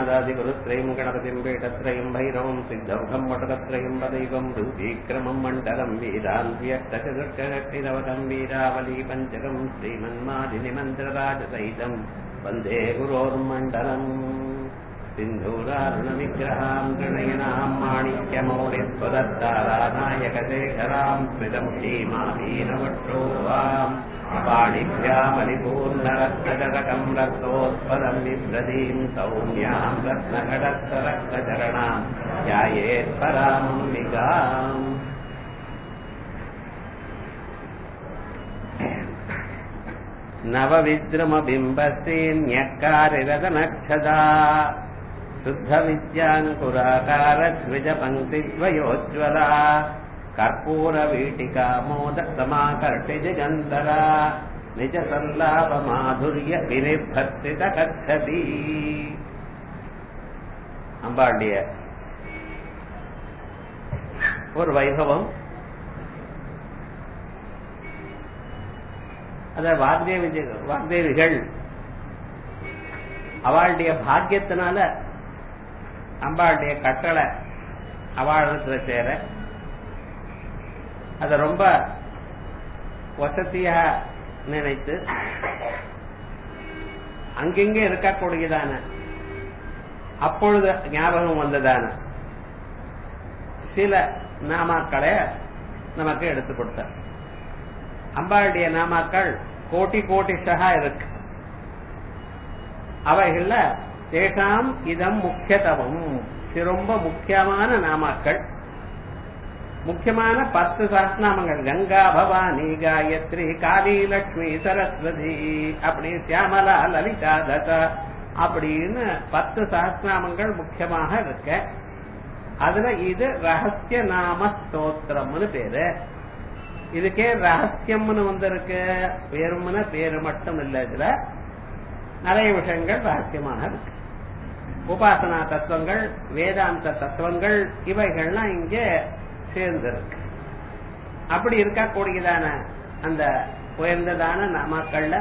श्रीगणेशनादादिगुरुत्रयम् गणपतिम् पीठत्रयम् भैरवम् सिद्धौघम् वटकत्रयम् वदैवम् रूपीक्रमम् मण्डलम् वीरान्व्यक्तचतुष्कषष्टिनवतम् वीरावली पञ्चकम् श्रीमन्मादिनिमन्त्रराजसहितम् वन्दे गुरोर्मण्डलम् सिन्धूरारुणविग्रहाम् गृणयनाम् माणिक्यमौलित्वदत्तारानायकशेखराम् स्मितम् श्रीमाहीनवक्षोवाम् पाणिभ्यामलिपूर्णरत्नजटकम् रक्तोत्पलम् बिभ्रतीम् सौम्याम् रत्नघटस्थरक्तचरणाम् ध्यायेत्परामम्बिकाम् नवविद्रुमबिम्बस्तीन्यक्कारिरदनक्षदा शुद्धविद्याङ्कुराकारद्विजपङ्क्तिद्वयोज्ज्वला कर्पूरवीटिका मोदसमाकर्षिजगन्धरा निजसल्लापमाधुर्य विनिर्भर्तितकच्छति அம்பாளுடைய ஒரு வைபவம் அத வாக்தேவி வாக்தேவிகள் அவளுடைய பாக்கியத்தினால அம்பாளுடைய கட்டளை அவளுக்கு சேர அத ரொம்ப வசதியா நினைத்து அங்கெங்கே இருக்கக்கூடியதான அப்பொழுது ஞாபகம் வந்ததான சில நாமாக்களை நமக்கு எடுத்து கொடுத்தார் அம்பாளுடைய நாமாக்கள் கோட்டி கோட்டிஷா இருக்கு அவைகள்ல தேசாம் இதம் முக்கியத்துவம் ரொம்ப முக்கியமான நாமாக்கள் முக்கியமான பத்து சஹஸ்நாமங்கள் கங்கா பவானி காயத்ரி காளி லட்சுமி சரஸ்வதி அப்படி சியாமலா லலிதா தசா அப்படின்னு பத்து சஹஸ்நாமங்கள் முக்கியமாக இருக்க அதுல இது ரகசிய நாம ஸ்தோத்திரம்னு பேரு இதுக்கே ரகசியம்னு வந்திருக்கு வெறுமன பேரு மட்டும் இல்ல இதுல நிறைய விஷயங்கள் ரகசியமாக இருக்கு உபாசனா தத்துவங்கள் வேதாந்த தத்துவங்கள் இவைகள்லாம் இங்கே சேர்ந்திருக்கு அப்படி இருக்கக்கூடியதான அந்த உயர்ந்ததான நாமாக்கள்ல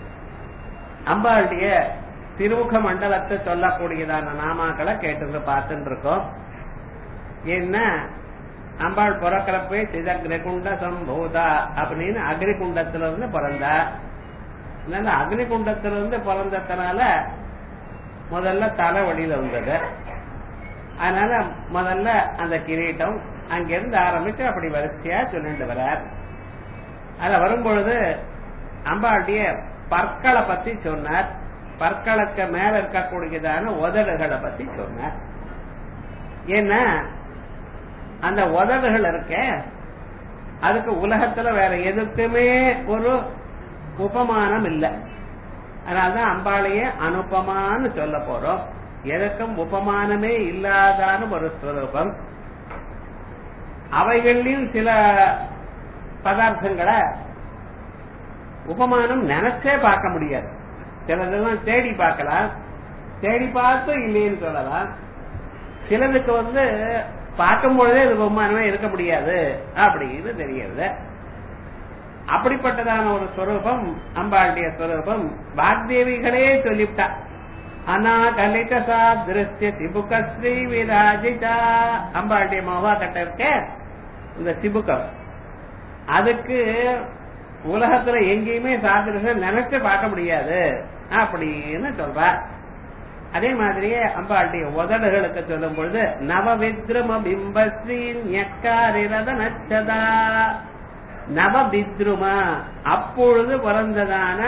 அம்பாளுடைய திருமுக மண்டலத்தை சொல்லக்கூடியதான நாமாக்களை கேட்டு பார்த்துட்டு இருக்கோம் என்ன அம்பாள் பிறக்கிறப்பே சிதக்னிகுண்ட சம்பூதா அப்படின்னு அக்னிகுண்டத்துல இருந்து பிறந்தா அதனால அக்னிகுண்டத்துல இருந்து பிறந்ததுனால முதல்ல தலை வழியில வந்தது அதனால முதல்ல அந்த கிரீட்டம் அங்கிருந்து ஆரம்பிச்சு அப்படி வரிசையா சொல்லிட்டு வரார் அதுல வரும்பொழுது அம்பாளுடைய பற்களை பத்தி சொன்னார் பற்களுக்கு மேல இருக்கக்கூடியதான உதடுகளை பத்தி சொன்னார் ஏன்னா அந்த உதடுகள் இருக்க அதுக்கு உலகத்துல வேற எதுக்குமே ஒரு உபமானம் இல்லை அதனால்தான் அம்பாளையே அனுபமான்னு சொல்ல போறோம் எதற்கும் உபமானமே இல்லாதான ஒரு ஸ்வரூபம் அவைகளிலும் சில பதார்த்தங்களை உபமானம் நினைச்சே பார்க்க முடியாது சிலதெல்லாம் தேடி பார்க்கலாம் தேடி பார்த்து இல்லைன்னு சொல்லலாம் சிலதுக்கு வந்து பார்க்கும் பொழுதே இது உபமானமே இருக்க முடியாது அப்படின்னு தெரியுது அப்படிப்பட்டதான ஒரு ஸ்வரூபம் அம்பாளுடைய ஸ்வரூபம் வாக்தேவிகளே சொல்லிவிட்டா அநாகலித சாதிருஷ்ய சிபுக ஸ்ரீ விராஜிதா அம்பாளுடைய மோகா கட்ட இருக்க இந்த சிபுக்கம் அதுக்கு உலகத்துல எங்கேயுமே சாதிருஷம் நினைச்சு பார்க்க முடியாது அப்படின்னு சொல்ற அதே மாதிரியே அம்பாளுடைய உதடுகளுக்கு சொல்லும் பொழுது நவவித்ரும பிம்பஸ்ரீ ஞக்காரிரத நச்சதா நவபித்ருமா அப்பொழுது பிறந்ததான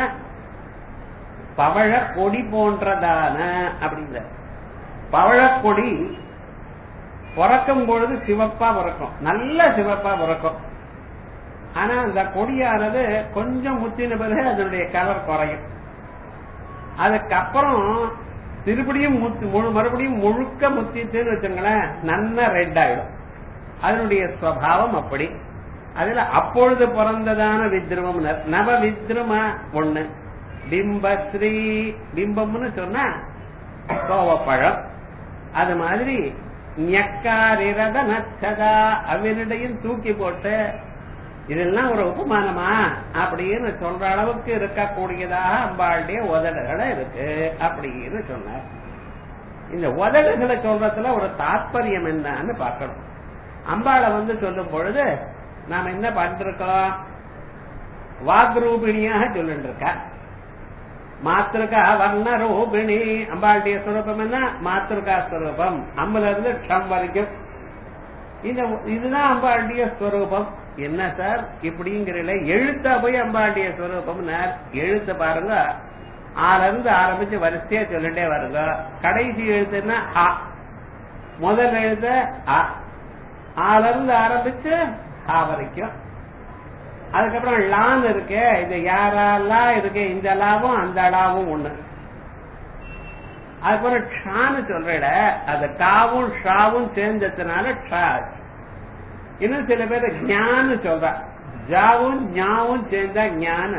பவழ கொடி போன்றதான அப்படிங்கிற பவழக்கொடி பிறக்கும் பொழுது சிவப்பா பிறக்கும் நல்ல சிவப்பா பிறக்கும் ஆனா அந்த கொடியானது கொஞ்சம் முத்தின பிறகு அதனுடைய கலர் குறையும் அதுக்கப்புறம் திருப்படியும் மறுபடியும் முழுக்க முத்திச்சுன்னு வச்சுங்களேன் நல்ல ரெட் ஆயிடும் அதனுடைய சுவாவம் அப்படி அதுல அப்பொழுது பிறந்ததான வித்ருவம் நவ வித்ரும ஒண்ணு பிம்பஸ்ரீ பிம்பம்னு சொன்னா கோவப்பழம் அது மாதிரி ஞக்காரிரத நச்சதா அவனிடையும் தூக்கி போட்டு இதெல்லாம் ஒரு உபமானமா அப்படின்னு சொல்ற அளவுக்கு இருக்கக்கூடியதாக அம்பாளுடைய உதடுகளை இருக்கு அப்படின்னு சொன்னார் இந்த உதடுகளை சொல்றதுல ஒரு தாற்பயம் என்னன்னு பார்க்கணும் அம்பாளை வந்து சொல்லும் பொழுது நாம என்ன பண்ணிருக்கோம் வாக்ரூபிணியாக சொல்லிட்டு இருக்கா மாத்திருக்கா வர்ண ரூபிணி அம்பாளுடைய ஸ்வரூபம் என்ன மாத்திருக்கா ஸ்வரூபம் அம்பல இருந்து க்ஷம் வரைக்கும் இந்த இதுதான் அம்பாளுடைய ஸ்வரூபம் என்ன சார் இப்படிங்கிறல எழுத்தா போய் அம்பாளுடைய ஸ்வரூபம் எழுத்து பாருங்க ஆல இருந்து ஆரம்பிச்சு வரிசையா சொல்லிட்டே வருங்க கடைசி எழுத்துன்னா அ முதல் எழுத்து அ ஆல இருந்து ஆரம்பிச்சு ஆ வரைக்கும் அதுக்கப்புறம் லான் இருக்கு இது யாரெல்லாம் இருக்கு இந்த லாவும் அந்த லாவும் ஒண்ணு அதுக்கப்புறம் ஷான்னு சொல்றட அது காவும் ஷாவும் சேர்ந்ததுனால ஷா இன்னும் சில பேர் ஞான்னு சொல்ற ஜாவும் ஞாவும் சேர்ந்தா ஞான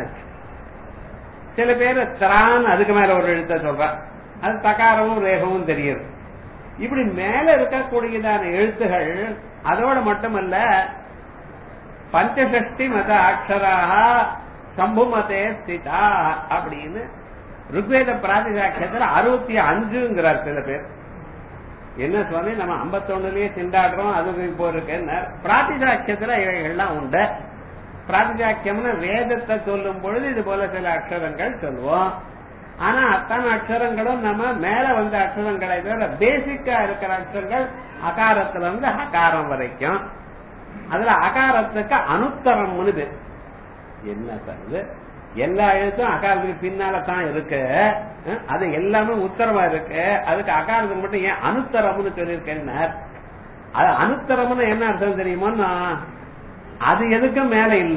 சில பேர் திரான் அதுக்கு மேல ஒரு எழுத்த சொல்ற அது தகாரமும் ரேகமும் தெரியுது இப்படி மேல இருக்கக்கூடியதான எழுத்துகள் அதோட மட்டுமல்ல பஞ்சசஷ்டி மத அக்ஷராக சம்புமதே ஸ்திதா அப்படின்னு ருக்வேத பிராதிசாட்சியத்துல அறுபத்தி அஞ்சுங்கிறார் சில பேர் என்ன சுவாமி நம்ம ஐம்பத்தொன்னுலயே திண்டாடுறோம் அது இப்போ இருக்கு பிராதிசாட்சியத்துல இவைகள்லாம் உண்டு பிராதிசாக்கியம்னு வேதத்தை சொல்லும் பொழுது இது போல சில அக்ஷரங்கள் சொல்லுவோம் ஆனா அத்தனை அக்ஷரங்களும் நம்ம மேல வந்த அக்ஷரங்களை தவிர பேசிக்கா இருக்கிற அக்ஷரங்கள் அகாரத்துல இருந்து அகாரம் வரைக்கும் அதுல அகாரத்துக்கு அனுத்தரம்னு பேர் என்ன சார் இது எல்லா எழுத்தும் அகாரத்துக்கு பின்னால தான் இருக்கு அது எல்லாமே உத்தரமா இருக்கு அதுக்கு அகாரத்துக்கு மட்டும் ஏன் அனுத்தரம்னு சொல்லியிருக்கேன் அது அனுத்தரம்னு என்ன அர்த்தம் தெரியுமோன்னா அது எதுக்கும் மேல இல்ல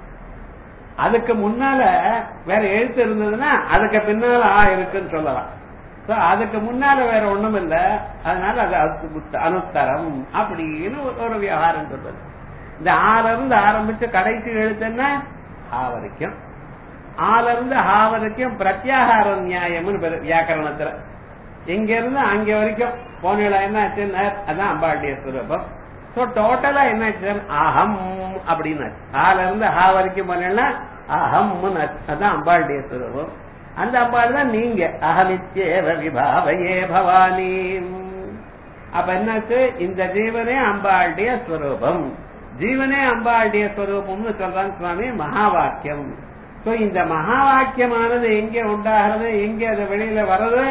அதுக்கு முன்னால வேற எழுத்து இருந்ததுன்னா அதுக்கு பின்னால ஆ இருக்குன்னு சொல்லலாம் அதுக்கு முன்னால வேற ஒண்ணும் இல்ல அதனால அது அனுத்தரம் அப்படின்னு ஒரு விவகாரம் சொல்றது இந்த ஆல இருந்து ஆரம்பிச்சு கடைசி எழுத்துன்னா ஆ வரைக்கும் ஆல இருந்து ஹா வரைக்கும் பிரத்யாகார நியாயம்னு வியாக்கரணத்துல இங்க இருந்து அங்க வரைக்கும் போன என்ன ஆச்சுன்னா அதான் அம்பாளுடைய சுரூபம் சோ டோட்டலா என்ன அகம் அப்படின்னு ஆல இருந்து ஹா வரைக்கும் போனா அகம் அதான் அம்பாளுடைய சுரூபம் அந்த அம்பாள் தான் நீங்க அகமித்யேவ விபாவையே பவானி அப்ப என்னாச்சு இந்த ஜீவனே அம்பாளுடைய ஸ்வரூபம் ஜீவனே அம்பாளுடைய ஸ்வரூபம்னு சொல்றாங்க சுவாமி மகா வாக்கியம் சோ இந்த மகா வாக்கியமானது எங்க உண்டாகிறது எங்க அது வெளியில வர்றது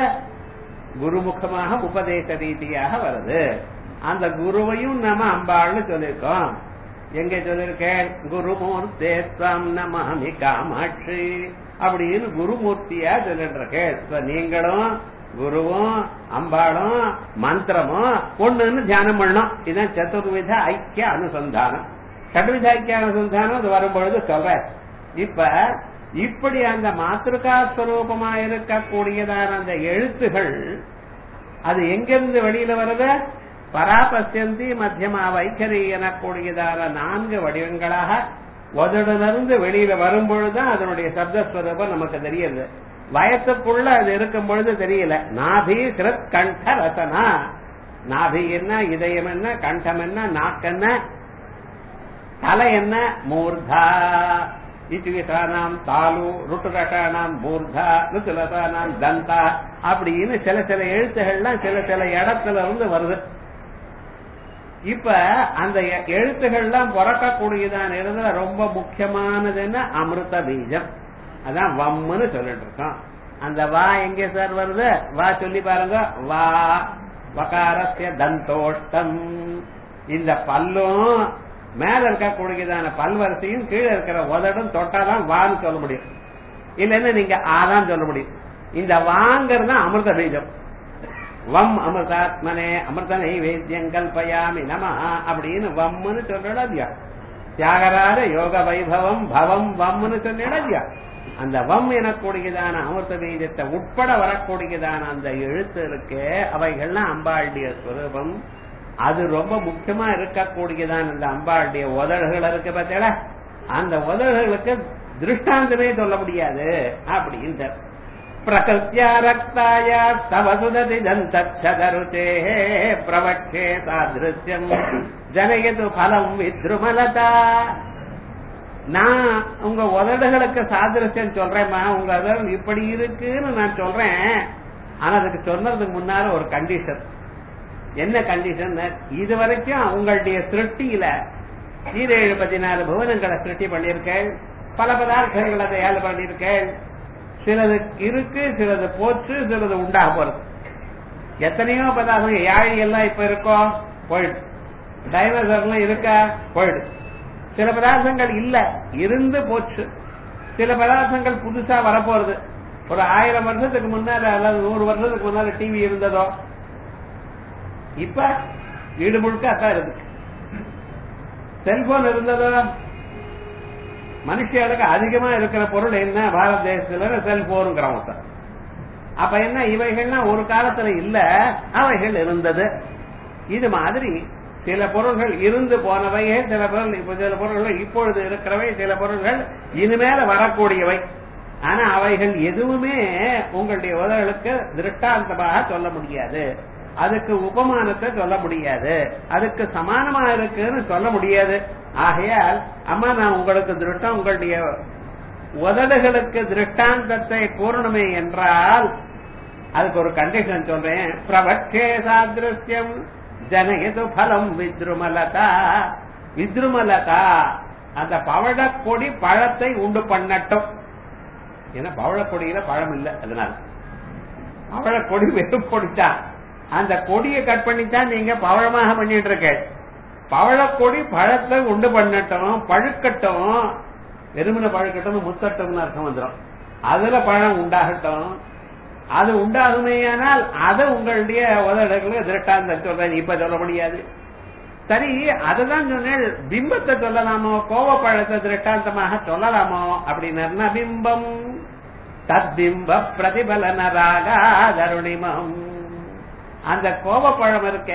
குருமுகமாக உபதேச ரீதியாக வருது அந்த குருவையும் நம்ம அம்பாள்னு சொல்லியிருக்கோம் எங்க சொல்லிருக்கேன் குருமூர்த்தேஸ்வம் நமாமி காமாட்சி அப்படின்னு குருமூர்த்தியா சொல்லிட்டு இருக்கேன் நீங்களும் குருவும் அம்பாளும் மந்திரமும் ஒண்ணுன்னு தியானம் பண்ணணும் இதுதான் சதுர்வித ஐக்கிய அனுசந்தானம் சதுர்வித ஐக்கிய அனுசந்தானம் அது வரும்பொழுது சொல்றேன் இப்ப இப்படி அந்த மாத்திருக்கா ஸ்வரூபமா இருக்கக்கூடியதான அந்த எழுத்துகள் அது எங்கிருந்து வெளியில வருது பராபசியந்தி மத்தியமா வைக்கரி எனக்கூடியதான நான்கு வடிவங்களாக உதடிலிருந்து வெளியில வரும்பொழுதுதான் அதனுடைய சப்தஸ்வரூபம் நமக்கு தெரியுது வயசுக்குள்ள அது இருக்கும் பொழுது தெரியல நாபி கிருத் கண்ட ரசனா நாபி என்ன இதயம் என்ன கண்டம் என்ன நாக்கென்ன தலை என்ன மூர்தா இச்சுகிசானாம் தாலு ருட்டுரட்டானாம் மூர்தா ருத்துலசானாம் தந்தா அப்படின்னு சில சில எழுத்துகள்லாம் சில சில இடத்துல இருந்து வருது இப்ப அந்த எழுத்துகள்லாம் பிறக்கக்கூடியதான இடத்துல ரொம்ப முக்கியமானதுன்னா அமிர்த பீஜம் அதான் வம்முன்னு சொல்லிட்டு இருக்கோம் அந்த வா எங்க சார் வருது வா சொல்லி பாருங்க வா வகாரஸ்ய தந்தோஷ்டம் இந்த பல்லும் மேல இருக்கக்கூடியதான பல்வரிசையும் கீழே இருக்கிற உதடும் தொட்டாதான் வான்னு சொல்ல முடியும் இல்லைன்னா நீங்க ஆதான் சொல்ல முடியும் இந்த வாங்கிறது அமிர்த பீஜம் வம் அமிர்தாத்மனே அமிர்த நைவேத்தியங்கள் பயாமி நம அப்படின்னு வம்னு சொல்றா இல்லையா தியாகராஜ யோக வைபவம் பவம் வம்னு சொன்னா இல்லையா அந்த வம் எனக்கூடியதான அமிர்த பீஜத்தை உட்பட வரக்கூடியதான அந்த எழுத்து இருக்கு அவைகள்லாம் அம்பாளுடைய ஸ்வரூபம் அது ரொம்ப முக்கியமா இருக்கக்கூடியதான் அந்த அம்பாளுடைய உதடுகள் இருக்கு பார்த்தீங்களா அந்த உதடுகளுக்கு திருஷ்டாந்தமே சொல்ல முடியாது அப்படின்ற பிரகிருத்தியா ரக்தாயா தவசுததி தந்தருத்தே பிரவக்ஷே சாதிருஷ்யம் ஜனயது பலம் வித்ருமலதா நான் உங்க உதடுகளுக்கு சாதிருஷ்யம் சொல்றேம்மா உங்க உதடு இப்படி இருக்குன்னு நான் சொல்றேன் ஆனா அதுக்கு சொன்னதுக்கு முன்னால ஒரு கண்டிஷன் என்ன கண்டிஷன் இது வரைக்கும் உங்களுடைய சிருஷ்டியில ஈரேழு பதினாலு புவனங்களை சிருஷ்டி பண்ணியிருக்கேன் பல பதார்த்தங்களை தயார் பண்ணியிருக்கேன் சிலது இருக்கு சிலது போச்சு சிலது உண்டாக போறது எத்தனையோ பதார்த்தம் யாழி எல்லாம் இப்ப இருக்கோம் போயிடு டைனோசர்லாம் இருக்கா போயிடு சில பதார்த்தங்கள் இல்ல இருந்து போச்சு சில பதார்த்தங்கள் புதுசா வரப்போறது ஒரு ஆயிரம் வருஷத்துக்கு முன்னால அல்லது நூறு வருஷத்துக்கு முன்னால டிவி இருந்ததோ இப்ப வீடு முழுக்க அதான் இருக்கு செல்போன் இருந்ததோ மனுஷர்களுக்கு அதிகமா இருக்கிற பொருள் என்ன பாரத தேசத்துல செல்போனுங்கிறான் ஒருத்தர் அப்ப என்ன இவைகள்லாம் ஒரு காலத்துல இல்ல அவைகள் இருந்தது இது மாதிரி சில பொருள்கள் இருந்து போனவையே சில பொருள் இப்ப சில பொருள்கள் இப்பொழுது இருக்கிறவை சில பொருள்கள் இனிமேல வரக்கூடியவை ஆனா அவைகள் எதுவுமே உங்களுடைய உதவிகளுக்கு திருஷ்டாந்தமாக சொல்ல முடியாது அதுக்கு உபமானத்தை சொல்ல முடியாது அதுக்கு சமானமா இருக்குன்னு சொல்ல முடியாது ஆகையால் அம்மா நான் உங்களுக்கு திருஷ்டம் உங்களுடைய உதடுகளுக்கு திருஷ்டாந்தத்தை கூறணுமே என்றால் அதுக்கு ஒரு கண்டிஷன் சொல்றேன் பிரபட்சே சாதிருஷ்யம் ஜனயது பலம் வித்ருமலதா வித்ருமலதா அந்த பவழக்கொடி பழத்தை உண்டு பண்ணட்டும் ஏன்னா பவழக்கொடியில பழம் இல்லை அதனால பவழக்கொடி வெறும் கொடித்தான் அந்த கொடியை கட் பண்ணித்தான் நீங்க பவழமாக பண்ணிட்டு இருக்க பவழக்கொடி பழத்தை உண்டு பண்ணட்டும் பழுக்கட்டும் வெறுமனை பழுக்கட்டும் முத்தட்டும்னு அர்த்தம் வந்துடும் அதுல பழம் உண்டாகட்டும் அது உண்டாகுமேயானால் அது உங்களுடைய உதவிகளுக்கு திருட்டாந்த சொல்றேன் இப்ப சொல்ல முடியாது சரி அதுதான் சொன்னேன் பிம்பத்தை சொல்லலாமோ கோவப்பழத்தை திருட்டாந்தமாக சொல்லலாமோ அப்படின்னா பிம்பம் தத்பிம்ப பிரதிபலன ராகா தருணிமம் அந்த கோவப்பழம் இருக்க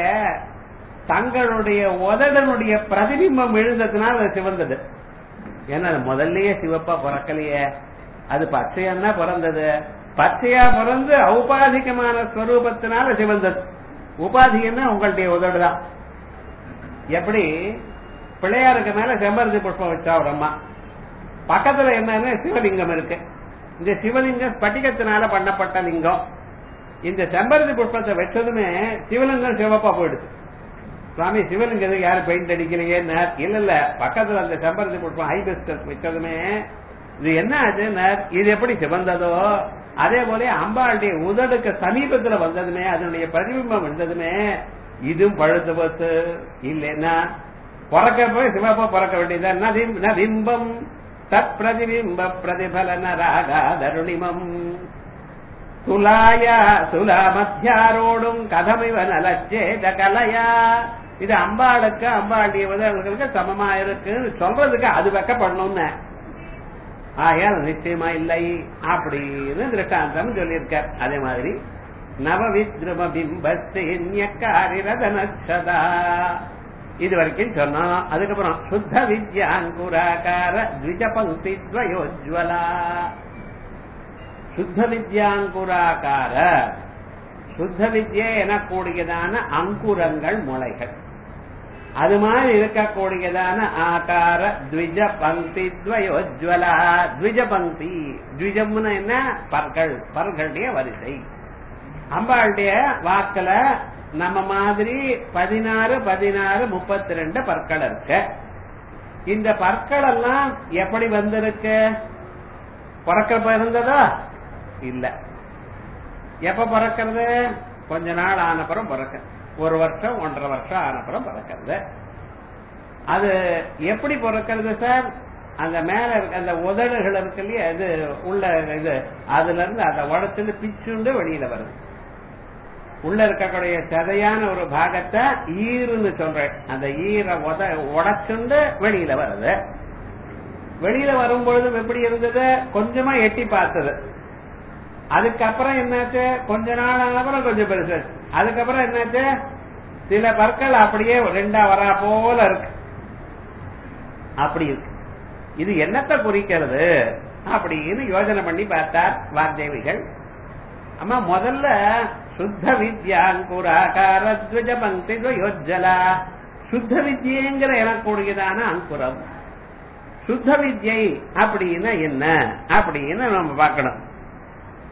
தங்களுடைய உதடனுடைய பிரதிபிம்பம் எழுந்ததுனால அது சிவந்தது ஏன்னா அது முதல்லயே சிவப்பா பிறக்கலையே அது பச்சையான்னா பிறந்தது பச்சையா பிறந்து ஔபாதிகமான ஸ்வரூபத்தினால சிவந்தது உபாதிகன்னா உங்களுடைய உதடு தான் எப்படி பிள்ளையாருக்கு மேல செம்பருத்தி புஷ்பம் வச்சா ஒரு அம்மா பக்கத்துல என்னன்னு சிவலிங்கம் இருக்கு இந்த சிவலிங்கம் ஸ்பட்டிகத்தினால பண்ணப்பட்ட லிங்கம் இந்த செம்பருத்தி புஷ்பத்தை வச்சதுமே சிவலிங்கம் சிவப்பா போயிடுது சுவாமி சிவலிங்கத்துக்கு யாரும் பெயிண்ட் அடிக்கலையே இல்ல இல்ல பக்கத்துல அந்த செம்பருத்தி புஷ்பம் ஹைபிஸ்கஸ் வச்சதுமே இது என்ன ஆச்சுன்னா இது எப்படி சிவந்ததோ அதே போல அம்பாளுடைய உதடுக்கு சமீபத்துல வந்ததுமே அதனுடைய பிரதிபிம்பம் வந்ததுமே இதுவும் பழுத்து போச்சு இல்லைன்னா பிறக்க போய் சிவப்பா பிறக்க வேண்டியது பிம்பம் தத் பிரதிபிம்ப பிரதிபலன ராகா தருணிமம் துலாயா துலா மத்தியாரோடும் கதமிவ நலச்சேத கலையா இது அம்பாளுக்கு அம்பாளுடைய உதவிகளுக்கு சமமா இருக்குன்னு சொல்றதுக்கு அது வெக்கப்படணும்னு ஆகையால் நிச்சயமா இல்லை அப்படின்னு திருஷ்டாந்தம் சொல்லியிருக்கார் அதே மாதிரி நவவித்ரும பிம்பஸ்தேன்யக்காரிரதனச்சதா இது வரைக்கும் சொன்னோம் அதுக்கப்புறம் சுத்த வித்யாங்குராகார த்விஜ பங்கி துவயோஜ்வலா சுத்த வித்யாங்குராகார சுத்த வித்யை எனக்கூடியதான அங்குரங்கள் முளைகள் அது மாதிரி இருக்கக்கூடியதான ஆகார த்விஜ பங்கி துவயோஜ்வலா த்விஜ பங்கி த்விஜம்னு என்ன பற்கள் பற்களுடைய வரிசை அம்பாளுடைய வாக்குல நம்ம மாதிரி பதினாறு பதினாறு முப்பத்தி ரெண்டு பற்கள் இருக்கு இந்த பற்கள் எல்லாம் எப்படி வந்திருக்கு பிறக்க இருந்ததா இல்ல எப்ப பிறக்கிறது கொஞ்ச நாள் ஆனப்புறம் பிறக்க ஒரு வருஷம் ஒன்றரை வருஷம் ஆனப்புறம் பிறக்கிறது அது எப்படி பிறக்கிறது சார் அந்த மேல இருக்க அந்த உதடுகள் இருக்கு இல்லையா இது உள்ள இது அதுல இருந்து அதை உடச்சுட்டு பிச்சுண்டு வெளியில வருது உள்ள இருக்கக்கூடிய சதையான ஒரு பாகத்தை ஈருன்னு சொல்றேன் அந்த ஈர உத உடச்சுண்டு வெளியில வருது வெளியில வரும்பொழுதும் எப்படி இருந்தது கொஞ்சமா எட்டி பார்த்தது அதுக்கப்புறம் என்னாச்சு கொஞ்ச நாள் ஆனப்புறம் கொஞ்சம் பெருசு அதுக்கப்புறம் என்னாச்சு சில பற்கள் அப்படியே ரெண்டா வரா போல இருக்கு அப்படி இருக்கு இது என்னத்தை குறிக்கிறது அப்படின்னு யோஜனை பண்ணி பார்த்தார் வாக்தேவிகள் அம்மா முதல்ல சுத்த வித்யாங்குராகார துவஜ பங்கி யோஜலா சுத்த வித்யங்கிற எனக்கூடியதான அங்குரம் சுத்த வித்யை அப்படின்னா என்ன அப்படின்னு நம்ம பார்க்கணும்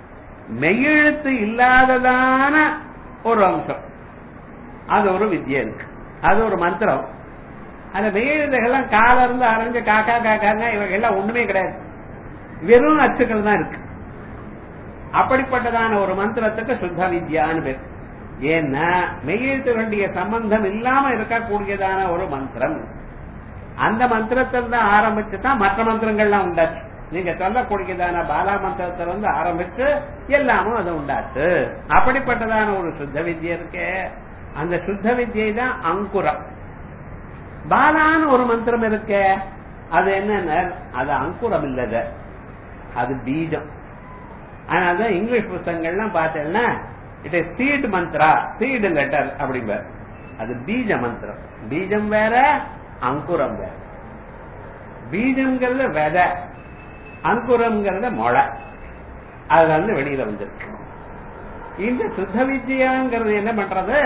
மெய்யெழுத்து இல்லாததான ஒரு அம்சம் அது ஒரு வித்யை இருக்கு அது ஒரு மந்திரம் அந்த மெய்யெழுத்துகள்லாம் கால இருந்து ஆரம்பிச்சு காக்கா காக்காங்க இவங்க எல்லாம் ஒண்ணுமே கிடையாது வெறும் அச்சுக்கள் தான் இருக்கு அப்படிப்பட்டதான ஒரு மந்திரத்துக்கு சுத்த வித்யான்னு பேர் ஏன்னா மெய்யெழுத்துகளுடைய சம்பந்தம் இல்லாம இருக்கக்கூடியதான ஒரு மந்திரம் அந்த மந்திரத்தில் தான் ஆரம்பிச்சு தான் மற்ற மந்திரங்கள்லாம் உண்டாச்சு நீங்க சொல்லக்கூடியதான பாலா மந்திரத்துல இருந்து ஆரம்பிச்சு எல்லாமும் அது உண்டாச்சு அப்படிப்பட்டதான ஒரு சுத்த வித்யை இருக்கு அந்த சுத்த வித்யை தான் அங்குரம் பாலான்னு ஒரு மந்திரம் இருக்கு அது என்னன்னா அது அங்குரம் இல்லது அது பீஜம் அதனாலதான் இங்கிலீஷ் புத்தகங்கள்லாம் பார்த்தேன்னா it is seed mantra seed letter அப்படிம்பார் அது பீஜ மந்திரம் பீஜம் வேற அங்குரம் வேற பீஜம்ங்கிறது விதை அங்குரம்ங்கிறத மொளை அதுல இருந்து வெளியில வந்திருக்கு இந்த சுத்த வித்யாங்கிறது என்ன பண்றது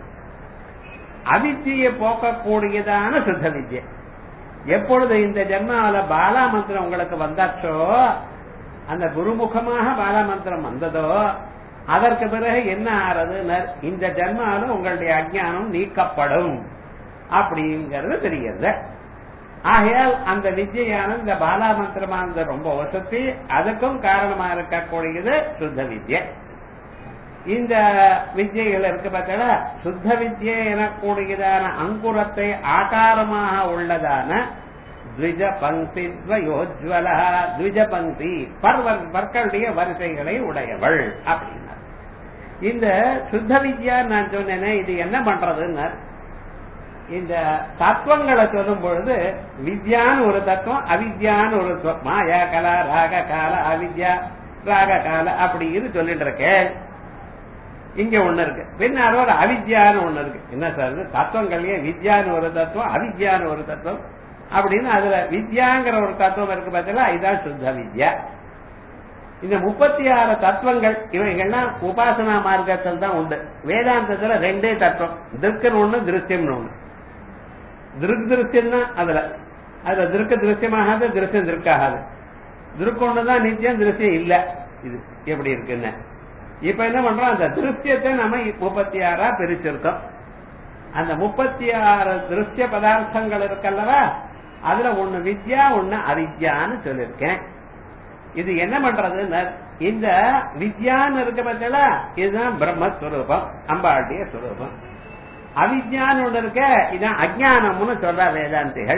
அவித்தியை போக்கக்கூடியதான சுத்த வித்யை எப்பொழுது இந்த ஜென்மாவில பாலா மந்திரம் உங்களுக்கு வந்தாச்சோ அந்த குருமுகமாக பாலா மந்திரம் வந்ததோ அதற்கு பிறகு என்ன ஆறது இந்த ஜென்மாவில உங்களுடைய அஜ்ஞானம் நீக்கப்படும் அப்படிங்கிறது தெரிகிறது ஆகையால் அந்த வித்யான இந்த பாலா மந்திரமானது ரொம்ப வசதி அதுக்கும் காரணமா இருக்கக்கூடியது சுத்த வித்யை இந்த வித்யைகள் இருக்கு பார்த்தா சுத்த வித்யை எனக்கூடியதான அங்குரத்தை ஆகாரமாக உள்ளதான த்விஜ பங்கி துவயோஜ்வல த்விஜ பங்கி பற்களுடைய வரிசைகளை உடையவள் அப்படின்னா இந்த சுத்த வித்யா நான் சொன்னேனே இது என்ன பண்றதுன்னு இந்த தத்துவங்களை சொல்லும் பொழுது வித்யான்னு ஒரு தத்துவம் அவித்யான்னு ஒரு தத்துவம் மாயா கலா ராக கால அவித்யா ராக கால அப்படின்னு சொல்லிட்டு இருக்கேன் இங்க ஒண்ணு இருக்கு பின்ன ஒரு அவித்யான்னு ஒண்ணு இருக்கு என்ன சார் தத்துவங்கள்லயே வித்யான்னு ஒரு தத்துவம் அவித்யான்னு ஒரு தத்துவம் அப்படின்னு அதுல வித்யாங்கிற ஒரு தத்துவம் இருக்கு பார்த்தீங்களா இதுதான் சுத்த வித்யா இந்த முப்பத்தி ஆறு தத்துவங்கள் இவைகள்லாம் உபாசனா மார்க்கத்தில் தான் உண்டு வேதாந்தத்துல ரெண்டே தத்துவம் திருக்கன் ஒண்ணு திருஷ்யம்னு ஒண்ணு திருக் திருஷ்யம் தான் அதுல அதுல திருக்க திருஷ்யமாகாது திருஷ்யம் திருக்காகாது திருக்கொண்டு தான் நிச்சயம் திருஷ்யம் இல்ல இது எப்படி இருக்குன்னு இப்ப என்ன பண்றோம் அந்த திருஷ்யத்தை நம்ம முப்பத்தி ஆறா பிரிச்சிருக்கோம் அந்த முப்பத்தி ஆறு திருஷ்ய பதார்த்தங்கள் இருக்கல்லவா அதுல ஒண்ணு வித்யா ஒண்ணு அவித்யான்னு சொல்லிருக்கேன் இது என்ன பண்றதுன்னு இந்த வித்யான்னு இருக்க பத்தில இதுதான் பிரம்மஸ்வரூபம் அம்பாளுடைய ஸ்வரூபம் அவித்யான்னு ஒண்ணு இருக்க இதான் அஜானம்னு சொல்ற வேதாந்திகள்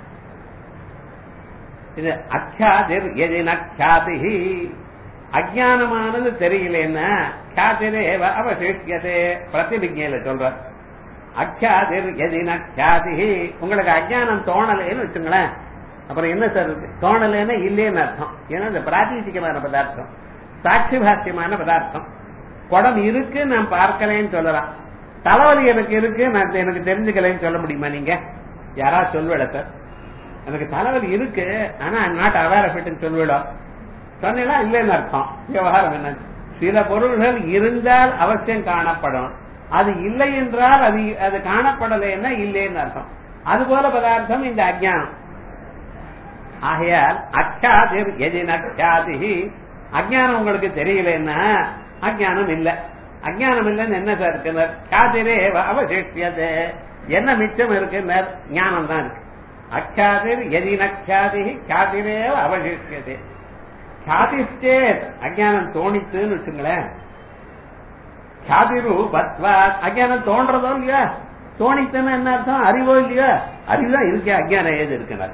இது அக்ஷாதிர் எதின் அக்ஷாதி அஜானமானது தெரியலன்னா கியாதிரேவ அவசிஷ்யதே பிரதிபிஜையில சொல்ற அக்ஷாதிர் எதின் அக்ஷாதி உங்களுக்கு அஜானம் தோணலைன்னு வச்சுங்களேன் அப்புறம் என்ன சார் இருக்கு தோணலைன்னா இல்லேன்னு அர்த்தம் ஏன்னா இந்த பிராத்திசிகமான பதார்த்தம் சாட்சி பாக்கியமான பதார்த்தம் குடம் இருக்கு நான் பார்க்கலேன்னு சொல்லலாம் தலைவலி எனக்கு இருக்கு நான் எனக்கு தெரிஞ்சுக்கலைன்னு சொல்ல முடியுமா நீங்க யாராவது சொல்வேட சார் எனக்கு தலைவலி இருக்கு ஆனா நாட் அவேர் ஆஃப் இட்னு சொல்லிவிடும் சொன்னா இல்லைன்னு அர்த்தம் விவகாரம் என்ன சில பொருள்கள் இருந்தால் அவசியம் காணப்படும் அது இல்லை என்றால் அது அது காணப்படலைன்னா இல்லைன்னு அர்த்தம் அது போல பதார்த்தம் இந்த அஜானம் ஆகையால் அச்சாதிர் எதின் அச்சாதி அஜானம் உங்களுக்கு தெரியலன்னா அஜானம் இல்ல அஜானம் இல்லைன்னு என்ன சார் இருக்கு சாதிரே அவசிஷ்யது என்ன மிச்சம் இருக்கு ஞானம் தான் இருக்கு அச்சாதிர் எதினச்சாதி சாதிரே அவசிஷ்யது சாதிச்சேத் அஜானம் தோணித்துன்னு வச்சுங்களேன் சாதிரு பத்வா அஜானம் தோன்றதோ இல்லையா தோணித்துன்னு என்ன அர்த்தம் அறிவோ இல்லையா அறிவுதான் இருக்கே அஜானம் ஏது இருக்குனார்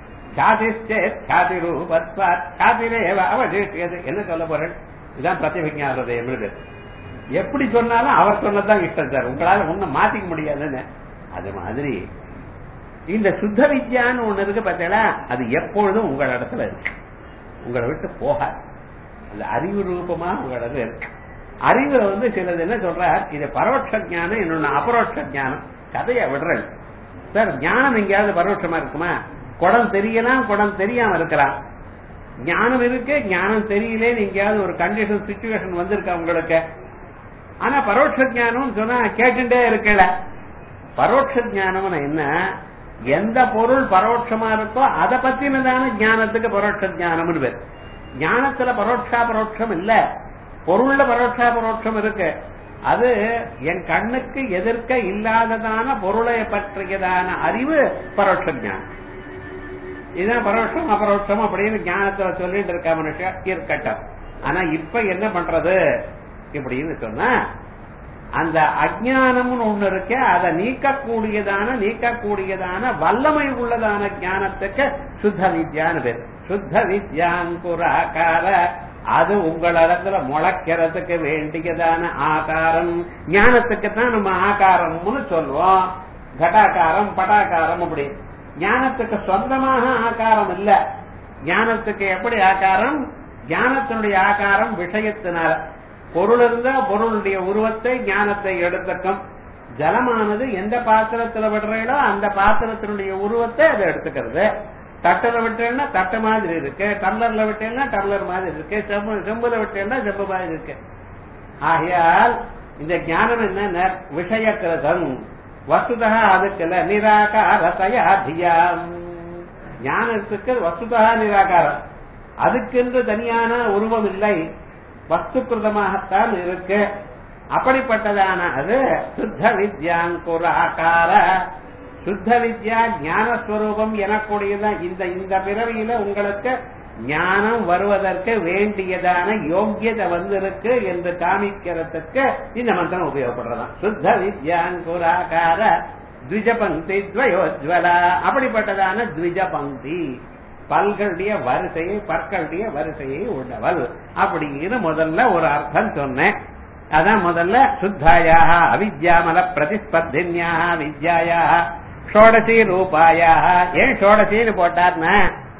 என்ன சொல்ல போறேன் இதுதான் பிரதிபிஜானதயம் எப்படி சொன்னாலும் அவர் சொன்னதான் இஷ்டம் சார் உங்களால ஒன்னும் மாத்திக்க முடியாதுன்னு அது மாதிரி இந்த சுத்த வித்யான்னு ஒண்ணு இருக்கு பார்த்தீங்களா அது எப்பொழுதும் உங்கள் இடத்துல இருக்கு உங்களை விட்டு போகாது அது அறிவு ரூபமா உங்களிடத்துல இருக்கு அறிவுல வந்து சிலது என்ன சொல்றார் இது பரோட்ச ஜானம் இன்னொன்னு அபரோட்ச ஜானம் கதையை விடுறேன் சார் ஞானம் எங்கேயாவது பரோட்சமா இருக்குமா குடம் தெரியலாம் குடம் தெரியாம இருக்கலாம் ஞானம் இருக்கு ஞானம் தெரியல எங்கேயாவது ஒரு கண்டிஷன் சுச்சுவேஷன் வந்திருக்கா உங்களுக்கு ஆனா பரோட்ச ஞானம் சொன்னா கேட்டுட்டே இருக்கல பரோட்ச ஞானம் என்ன எந்த பொருள் பரோட்சமா இருக்கோ அதை பத்தினதான ஞானத்துக்கு பரோட்ச ஞானம்னு பேர் ஞானத்துல பரோட்சா பரோட்சம் இல்ல பொருள்ல பரோட்சாபரோட்சம் இருக்கு அது என் கண்ணுக்கு எதிர்க்க இல்லாததான பொருளை பற்றியதான அறிவு பரோட்ச ஞானம் இதுதான் பரோட்சம் அபரோட்சம் அப்படின்னு ஞானத்துல சொல்லிட்டு இருக்க மனுஷன் இருக்கட்டும் ஆனா இப்ப என்ன பண்றது இப்படின்னு சொன்னா அந்த அஜானம்னு ஒண்ணு இருக்கு அதை நீக்கக்கூடியதான நீக்கக்கூடியதான வல்லமை உள்ளதான ஞானத்துக்கு சுத்த வித்யான்னு பேர் சுத்த வித்யாங்குராகார அது உங்களிடத்துல முளைக்கிறதுக்கு வேண்டியதான ஆகாரம் ஞானத்துக்கு தான் நம்ம ஆகாரம்னு சொல்லுவோம் கடாகாரம் படாகாரம் அப்படி ஞானத்துக்கு சொந்தமாக ஆகாரம் இல்ல ஞானத்துக்கு எப்படி ஆகாரம் ஞானத்தினுடைய ஆகாரம் விஷயத்தினால பொருள் இருந்தா பொருளுடைய உருவத்தை ஞானத்தை எடுத்துக்கும் ஜலமானது எந்த பாத்திரத்துல விடுறீங்களோ அந்த பாத்திரத்தினுடைய உருவத்தை அதை எடுத்துக்கிறது தட்டுல விட்டேன்னா தட்டு மாதிரி இருக்கு டம்ளர்ல விட்டேன்னா டம்ளர் மாதிரி இருக்கு செம்பு செம்புல விட்டேன்னா செம்பு மாதிரி இருக்கு ஆகையால் இந்த ஞானம் என்ன விஷயக்கிரதம் வசுதா அதுக்குல நிராகாரதயா தியாம் ஞானத்துக்கு வசுதா நிராகாரம் அதுக்கென்று தனியான உருவம் இல்லை வஸ்துக்கிருதமாகத்தான் இருக்கு அப்படிப்பட்டதான அது சுத்த வித்யாங்குர ஆகார சுத்த வித்யா ஞானஸ்வரூபம் எனக்கூடியதான் இந்த இந்த பிறவியில உங்களுக்கு ஞானம் வருவதற்கு வேண்டியதான யோக்கியதை வந்திருக்கு என்று காமிக்கிறதுக்கு இந்த மந்திரம் உபயோகப்படுறதாம் சுத்த வித்யாங்குராகார த்விஜ பங்கி துவயோஜ்வலா அப்படிப்பட்டதான த்விஜ பங்கி பல்களுடைய வரிசையை பற்களுடைய வரிசையை உள்ளவள் அப்படின்னு முதல்ல ஒரு அர்த்தம் சொன்னேன் அதான் முதல்ல சுத்தாயாக அவித்யாமல பிரதிஸ்பர்தின்யாக வித்யாயாக ஷோடசி ரூபாயாக ஏன் ஷோடசின்னு போட்டார்னா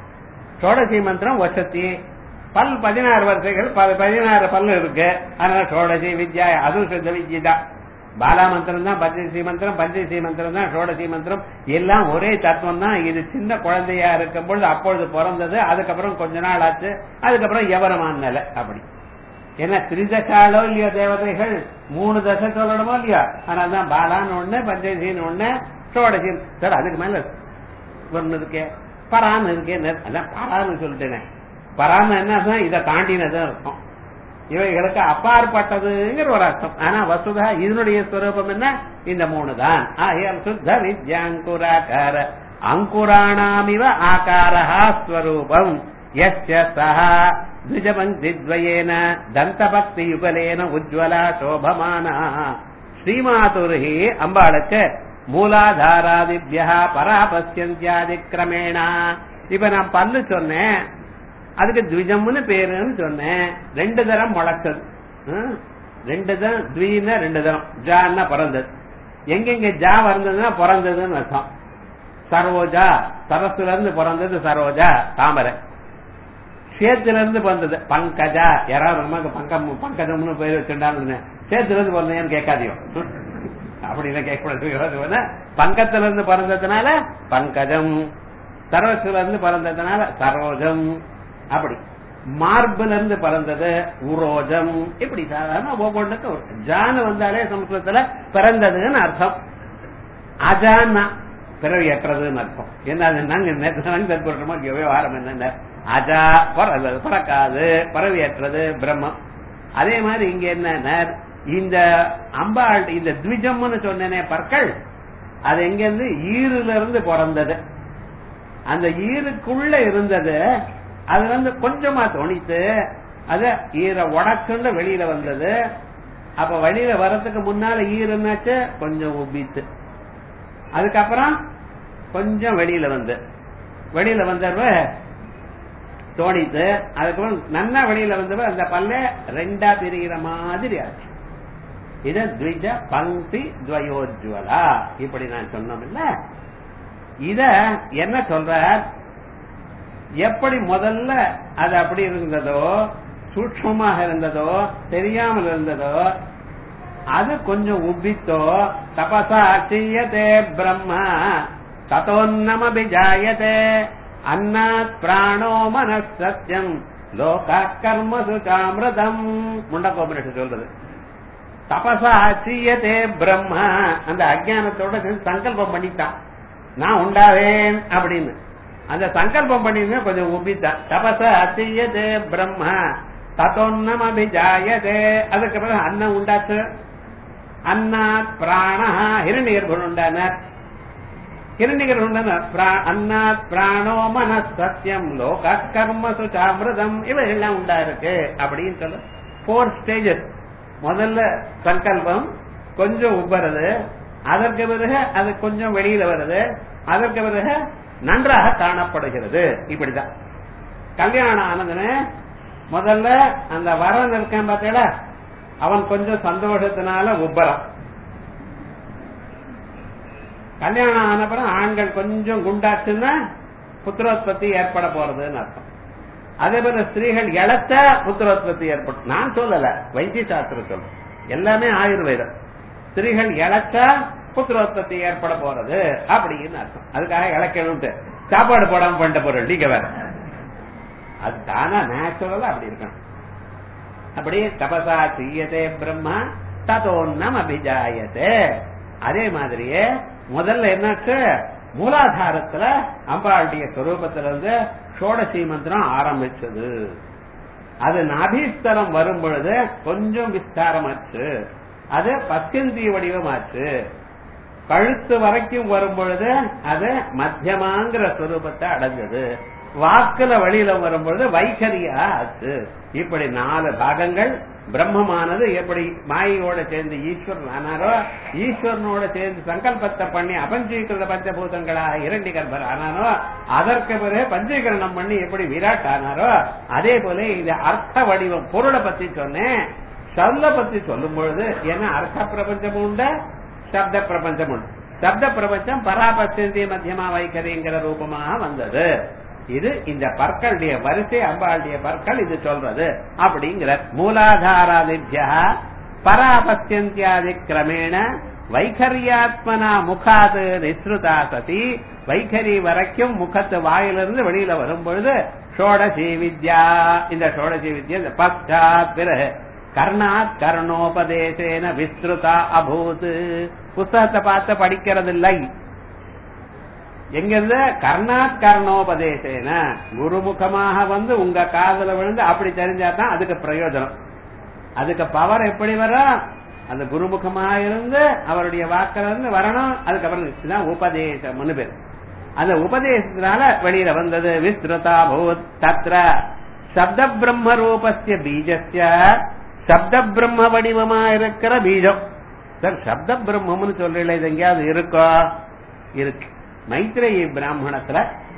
ஷோடசி மந்திரம் வசதி பல் பதினாறு வரிசைகள் பதினாறு பல்லு இருக்கு அதனால ஷோடசி வித்யா அதுவும் சுத்த வித்யா தான் பாலா மந்திரம் தான் பஞ்சசி மந்திரம் பஞ்சசி மந்திரம் தான் ஷோடசி மந்திரம் எல்லாம் ஒரே தத்துவம் தான் இது சின்ன குழந்தையா இருக்கும் பொழுது அப்பொழுது பிறந்தது அதுக்கப்புறம் கொஞ்ச நாள் ஆச்சு அதுக்கப்புறம் எவரமான நிலை அப்படி ஏன்னா திரிதசாலோ இல்லையோ தேவதைகள் மூணு தசை சொல்லணுமோ இல்லையோ ஆனா தான் பாலான்னு ஒண்ணு பஞ்சசின்னு ஒண்ணு ஷோடசி சார் அதுக்கு மேல ஒண்ணு இருக்கே பரான்னு இருக்கே அதான் பரான்னு சொல்லிட்டேனே பரான்னு என்ன இதை தாண்டினதான் இருக்கும் இவைகளுக்கு அப்பாற்பட்டதுங்கிற ஒரு அர்த்தம் ஆனா வசுதா இதனுடைய ஸ்வரூபம் என்ன இந்த மூணு தான் ஆகியால் சுத்த வித்யாங்குராகார அங்குராணாமிவ ஆகாரஹா ஸ்வரூபம் யஸ்ய சஹா द्विजपङ्क्तिद्वयेन दन्तभक्तियुगलेन உஜ்வலா சோபமானா ஸ்ரீமாதுர்ஹி அம்பாளுக்கு மூலாதாராதிபியா பராபஸ்யந்தியாதி கிரமேணா இப்ப நான் பல்லு சொன்னேன் அதுக்கு த்விஜம்னு பேருன்னு சொன்னேன் ரெண்டு தரம் முளைச்சது ஹம்? ரெண்டு தரம் த்வீன்னா ரெண்டு தரம் ஜான்னா பிறந்தது எங்கெங்க ஜா வந்ததுன்னா பிறந்ததுன்னு அர்த்தம் சரோஜா சரஸ்ல இருந்து பிறந்தது சரோஜா தாமரை சேத்துல இருந்து பிறந்தது பங்கஜா யாராவது நமக்கு பங்கம் பங்கஜம்னு பேர் வச்சுட்டாங்க சேத்துல இருந்து பிறந்தேன்னு கேட்காதியோ அப்படின்னு கேட்கக்கூடாது பங்கத்துல இருந்து பிறந்ததுனால பங்கஜம் சரஸ்ல இருந்து பிறந்ததுனால சரோஜம் அப்படி மார்புல இருந்து பிறந்தது உரோஜம் இப்படி சாதாரண ஒவ்வொன்றுக்கு ஒரு ஜானு வந்தாலே சமஸ்கிருதத்துல பிறந்ததுன்னு அர்த்தம் அஜான்னா பிறவியற்றதுன்னு அர்த்தம் என்ன அது நாங்க நேற்று தற்போமா விவகாரம் என்னென்ன அஜா பிறந்தது பிறக்காது பறவையற்றது பிரம்மம் அதே மாதிரி இங்க என்ன இந்த அம்பாள் இந்த த்விஜம்னு சொன்னனே பற்கள் அது எங்க இருந்து ஈருல இருந்து பிறந்தது அந்த ஈருக்குள்ள இருந்தது அது வந்து கொஞ்சமா துணித்து அத ஈர உடக்குன்னு வெளியில வந்தது அப்ப வெளியில வர்றதுக்கு முன்னால ஈருன்னாச்சு கொஞ்சம் உபித்து அதுக்கப்புறம் கொஞ்சம் வெளியில வந்து வெளியில வந்தவ தோணித்து அதுக்கப்புறம் நன்னா வெளியில வந்தவ அந்த பல்ல ரெண்டா பிரிகிற மாதிரி ஆச்சு இது த்விஜ பங்கி துவயோஜ்வலா இப்படி நான் சொன்னோம் இல்ல இத என்ன சொல்ற எப்படி முதல்ல அது அப்படி இருந்ததோ சூட்சமாக இருந்ததோ தெரியாமல் இருந்ததோ அது கொஞ்சம் உப்பித்தோ தபசா செய்யதே பிரம்ம ததோன்னமபிஜாயதே அன்னாத் பிராணோ மனசத்தியம் லோகா கர்மசு காமிரதம் முண்டகோபனிஷம் சொல்றது தபசா செய்யதே பிரம்ம அந்த அஜானத்தோட சங்கல்பம் பண்ணிட்டான் நான் உண்டாவேன் அப்படின்னு அந்த சங்கல்பம் பண்ணிருந்தா கொஞ்சம் உபித்தான் தபச அத்தியதே பிரம்ம தத்தொன்னம் அபிஜாயதே அதுக்கு பிறகு அன்னம் உண்டாச்சு அன்னாத் பிராண ஹிரண்யகர்பன் உண்டானார் ஹிரண்யகர் உண்டானார் பிரா- அன்னாத் பிராணோ மனஸ் சத்தியம் லோக கர்ம சுச்சாமிரதம் இவைகள்லாம் உண்டா இருக்கு அப்படின்னு சொல்ல போர் ஸ்டேஜஸ் முதல்ல சங்கல்பம் கொஞ்சம் உப்பறது அதற்கு பிறகு அது கொஞ்சம் வெளியில வருது அதற்கு பிறகு நன்றாக காணப்படுகிறது இப்படிதான் கல்யாணம் ஆனதுன்னு முதல்ல அந்த வரன் இருக்கான் பார்த்தீங்களா அவன் கொஞ்சம் சந்தோஷத்தினால உப்பரம் கல்யாணம் ஆனப்புறம் ஆண்கள் கொஞ்சம் குண்டாச்சுன்னா புத்திரோத்பத்தி ஏற்பட போறதுன்னு அர்த்தம் அதே போல ஸ்திரீகள் இழத்த புத்திரோத்பத்தி ஏற்படும் நான் சொல்லல வைத்திய சாஸ்திரம் சொல்லும் எல்லாமே ஆயுர்வேதம் ஸ்திரீகள் இழச்சா புத்திரோத்பத்தி ஏற்பட போறது அப்படின்னு அர்த்தம் அதுக்காக இழக்கணும்ட்டு சாப்பாடு போடாம பண்ணிட்ட பொருள் நீங்க வேற அது தானா நேச்சுரலா அப்படி இருக்கணும் அப்படி தபசா செய்யதே பிரம்மா ததோன்னம் அபிஜாயதே அதே மாதிரியே முதல்ல என்னாச்சு மூலாதாரத்துல அம்பாளுடைய சொரூபத்துல இருந்து ஷோடசி மந்திரம் ஆரம்பிச்சது அது நாபிஸ்தரம் வரும் பொழுது கொஞ்சம் விஸ்தாரமாச்சு அது பத்தியந்தி வடிவமாச்சு கழுத்து வரைக்கும் வரும் பொழுது அது மத்தியமாங்கிற சொரூபத்தை அடைஞ்சது வாக்குல வழியில வரும் பொழுது வைகரியா ஆச்சு இப்படி நாலு பாகங்கள் பிரம்மமானது எப்படி மாயோட சேர்ந்து ஈஸ்வரன் ஆனாரோ ஈஸ்வரனோட சேர்ந்து சங்கல்பத்தை பண்ணி அபஞ்சீகிருத பஞ்சபூதங்களா இரண்டி கர்ப்பர் ஆனாரோ அதற்கு பிறகு பஞ்சீகரணம் பண்ணி எப்படி விராட் ஆனாரோ அதே போல இது அர்த்த வடிவம் பொருளை பத்தி சொன்னேன் சொல்ல பத்தி சொல்லும் பொழுது என்ன அர்த்த பிரபஞ்சம் உண்டு சப்த பிரபஞ்சம் உண்டு சப்த பிரபஞ்சம் பராபத்திய மத்தியமா வைக்கரிங்கிற ரூபமாக வந்தது இது இந்த பற்களுடைய வரிசை அம்பாளுடைய பற்கள் இது சொல்றது அப்படிங்கிற மூலாதாராதித்யா பராபத்தியந்தியாதி கிரமேண வைகரியாத்மனா முகாது நிஸ்ருதா சதி வைகரி வரைக்கும் முகத்து வாயிலிருந்து வெளியில வரும் பொழுது ஷோடசி வித்யா இந்த ஷோடசி வித்யா இந்த பశ్చాத் பிறகு கர்ணாத் கர்ணோபதேசேன விஸ்ருதா அபூத் புஸ்தகத்தை பார்த்து படிக்கிறது இல்லை எங்கிருந்து கர்ணாத் கர்ணோபதேசேன குருமுகமாக வந்து உங்க காதல விழுந்து அப்படி தெரிஞ்சாதான் அதுக்கு பிரயோஜனம் அதுக்கு பவர் எப்படி வரும் அந்த குருமுகமாக இருந்து அவருடைய வாக்கில இருந்து வரணும் அதுக்கப்புறம் இதுதான் உபதேசம்னு பேர் அந்த உபதேசத்தினால வெளியில வந்தது விஸ்ருதா பூத் தத்ர சப்த பிரம்ம ரூபஸ்ய பீஜஸ்ய சப்த பிரம்ம வடிவமா இருக்கிற பீஜம் சார் சப்த பிரம்மம்னு சொல்றீங்களே இது எங்கேயாவது இருக்கோ இருக்கு மைத்ரேயி பிராமணத்துல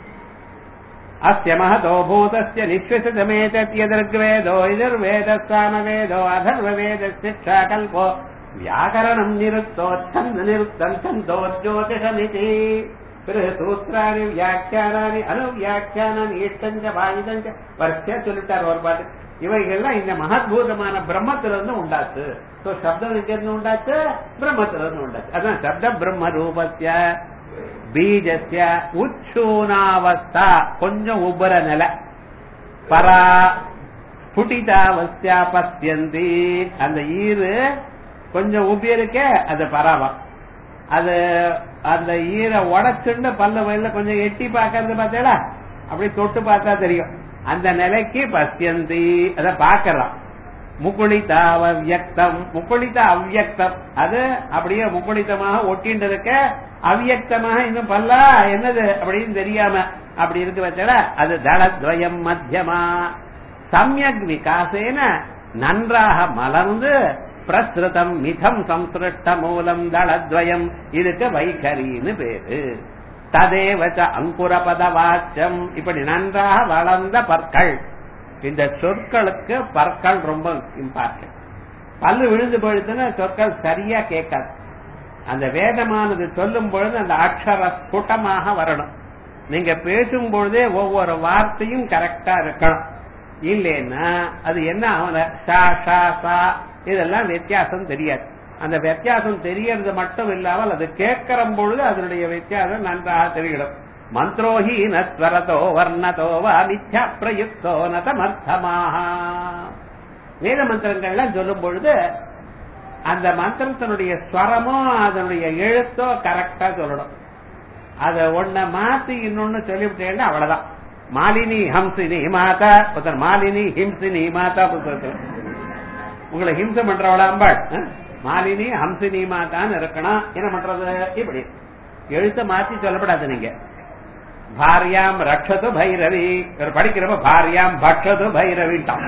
அஸ்ய மகதோ பூதஸ்ய நிஸ்வசமேதத்யதர்வேதோ இதர்வேத சாமவேதோ அதர்வவேத சிக்ஷா கல்போ வியாகரணம் நிருத்தோ சந்த நிருத்தம் சந்தோ ஜோதிஷமிதி பிறகு சூத்திராணி வியாக்கியானானி அனுவியாக்கியானானி ஈட்டஞ்ச வாயுதஞ்ச வரிசையா சொல்லிட்டார் ஒரு பாட்டு இவைகள்லாம் இந்த மகத்பூதமான பிரம்மத்திலிருந்து உண்டாச்சு சோ சப்தம் எங்க இருந்து உண்டாச்சு பிரம்மத்திலிருந்து உண்டாச்சு அதான் சப்த பிரம்ம ரூபஸ்ய பீஜஸ்ய உச்சூனாவஸ்தா கொஞ்சம் உபர நிலை பரா ஸ்புட்டிதாவஸ்யா பத்தியந்தி அந்த ஈரு கொஞ்சம் உப்பி இருக்கே அது பராவம் அது அந்த ஈரை உடச்சுண்டு பல்ல வயல்ல கொஞ்சம் எட்டி பாக்கறது பார்த்தேடா அப்படி தொட்டு பார்த்தா தெரியும் அந்த நிலைக்கு பத்தியந்தி அத பாக்கலாம் முக்குளிதா அவ்யக்தம் முக்குளித்த அவ்யக்தம் அது அப்படியே முக்குளித்தமாக ஒட்டிண்டு இருக்க அவ்யக்தமாக இன்னும் பல்லா என்னது அப்படின்னு தெரியாம அப்படி இருக்கு வச்சல அது தளத்வயம் மத்தியமா சமயக் விகாசேன நன்றாக மலர்ந்து பிரசுதம் மிதம் சம்சிருஷ்ட மூலம் தளத்வயம் இதுக்கு வைகரின்னு பேரு ததேவச்ச அங்குரபத வாச்சம் இப்படி நன்றாக வளர்ந்த பற்கள் இந்த சொற்களுக்கு பற்கள் ரொம்ப இம்பார்ட்டன்ட் பல்லு விழுந்து போயிடுச்சுன்னா சொற்கள் சரியா கேட்காது அந்த வேதமானது சொல்லும் பொழுது அந்த அக்ஷர ஸ்புட்டமாக வரணும் நீங்க பேசும் பொழுதே ஒவ்வொரு வார்த்தையும் கரெக்டா இருக்கணும் இல்லைன்னா அது என்ன ஆகல ஷா ஷா சா இதெல்லாம் வித்தியாசம் தெரியாது அந்த வித்தியாசம் தெரியறது மட்டும் இல்லாமல் அது கேட்கிற பொழுது அதனுடைய வித்தியாசம் நன்றாக தெரியிடும் மந்திரோஹி நஸ்வரதோ வர்ணதோ வா மித்யா பிரயுக்தோ நதமர்த்தமாக வேத மந்திரங்கள்லாம் சொல்லும் பொழுது அந்த மந்திரத்தினுடைய ஸ்வரமோ அதனுடைய எழுத்தோ கரெக்டா சொல்லணும் அத ஒன்ன மாத்தி இன்னொன்னு சொல்லிவிட்டேன்னா அவ்வளவுதான் மாலினி ஹம்சினி மாதா ஒருத்தர் மாலினி ஹிம்சினி மாதா புத்தகத்துல உங்களை ஹிம்சை பண்றவளா அம்பாள் அஹ்? மாலினி ஹம்சினி மாதான்னு இருக்கணும் என்ன பண்றது இப்படி எழுத்த மாத்தி சொல்லப்படாது நீங்க பாரியாம் ரக்ஷது பைரவி இவர் படிக்கிறப்ப பாரியாம் பக்ஷது பைரவிட்டான்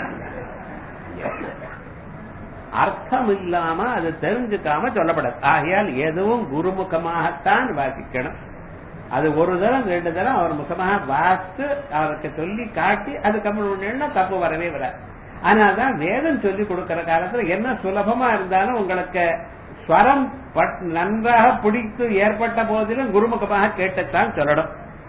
அர்த்தம் இல்லாம அது தெரிஞ்சுக்காம சொல்லப்படாது ஆகையால் எதுவும் குருமுகமாகத்தான் வாசிக்கணும் அது ஒரு தரம் ரெண்டு தரம் அவர் முகமாக வாசித்து அவருக்கு சொல்லி காட்டி அதுக்கப்புறம் ஒண்ணு தப்பு வரவே வராது ஆனால்தான் வேதம் சொல்லி கொடுக்கிற காலத்துல என்ன சுலபமா இருந்தாலும் உங்களுக்கு ஸ்வரம் பட்- நன்றாக பிடித்து ஏற்பட்ட போதிலும் குருமுகமாக கேட்டுத்தான் சொல்லணும்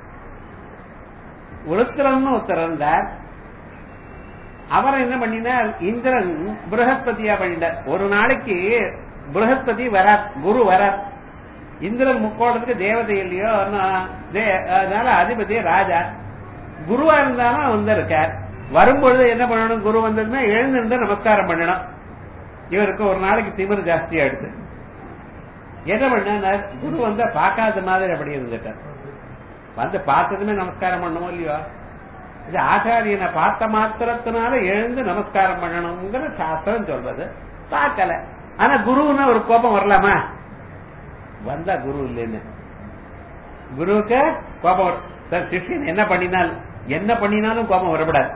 உருத்திரன் ஒருத்தர் இருந்தார் அவர் என்ன பண்ணினார் இந்திரன் பிரகஸ்பதியா பண்ணிட்டார் ஒரு நாளைக்கு பிரகஸ்பதி வரார் குரு வரார் இந்திரன் முக்கோணத்துக்கு தேவதை இல்லையோ இன்னும் தே- அதனால அதிபதி ராஜா குருவா இருந்தாலும் வந்திருக்கார் வரும்பொழுது என்ன பண்ணணும் குரு வந்ததுன்னா எழுந்திருந்து நமஸ்காரம் பண்ணணும் இவருக்கு ஒரு நாளைக்கு திமிர் ஜாஸ்தியா எடுத்து என்ன பண்ணார் குரு வந்தா பார்க்காத மாதிரி அப்படி இருந்துட்டார் வந்து பார்த்ததுமே நமஸ்காரம் பண்ணணுமோ இல்லையோ இது ஆச்சாரியனை பார்த்த மாத்திரத்தினால எழுந்து நமஸ்காரம் பண்ணணுங்கிற சாஸ்திரம் சொல்றது பார்க்கல ஆனா குருன்னா ஒரு கோபம் வரலாமா வந்தா குரு இல்லைன்னு குருவுக்கு கோபம் வரும் சார் சிஷ்யன் என்ன பண்ணினால் என்ன பண்ணினாலும் கோபம் வரப்படாது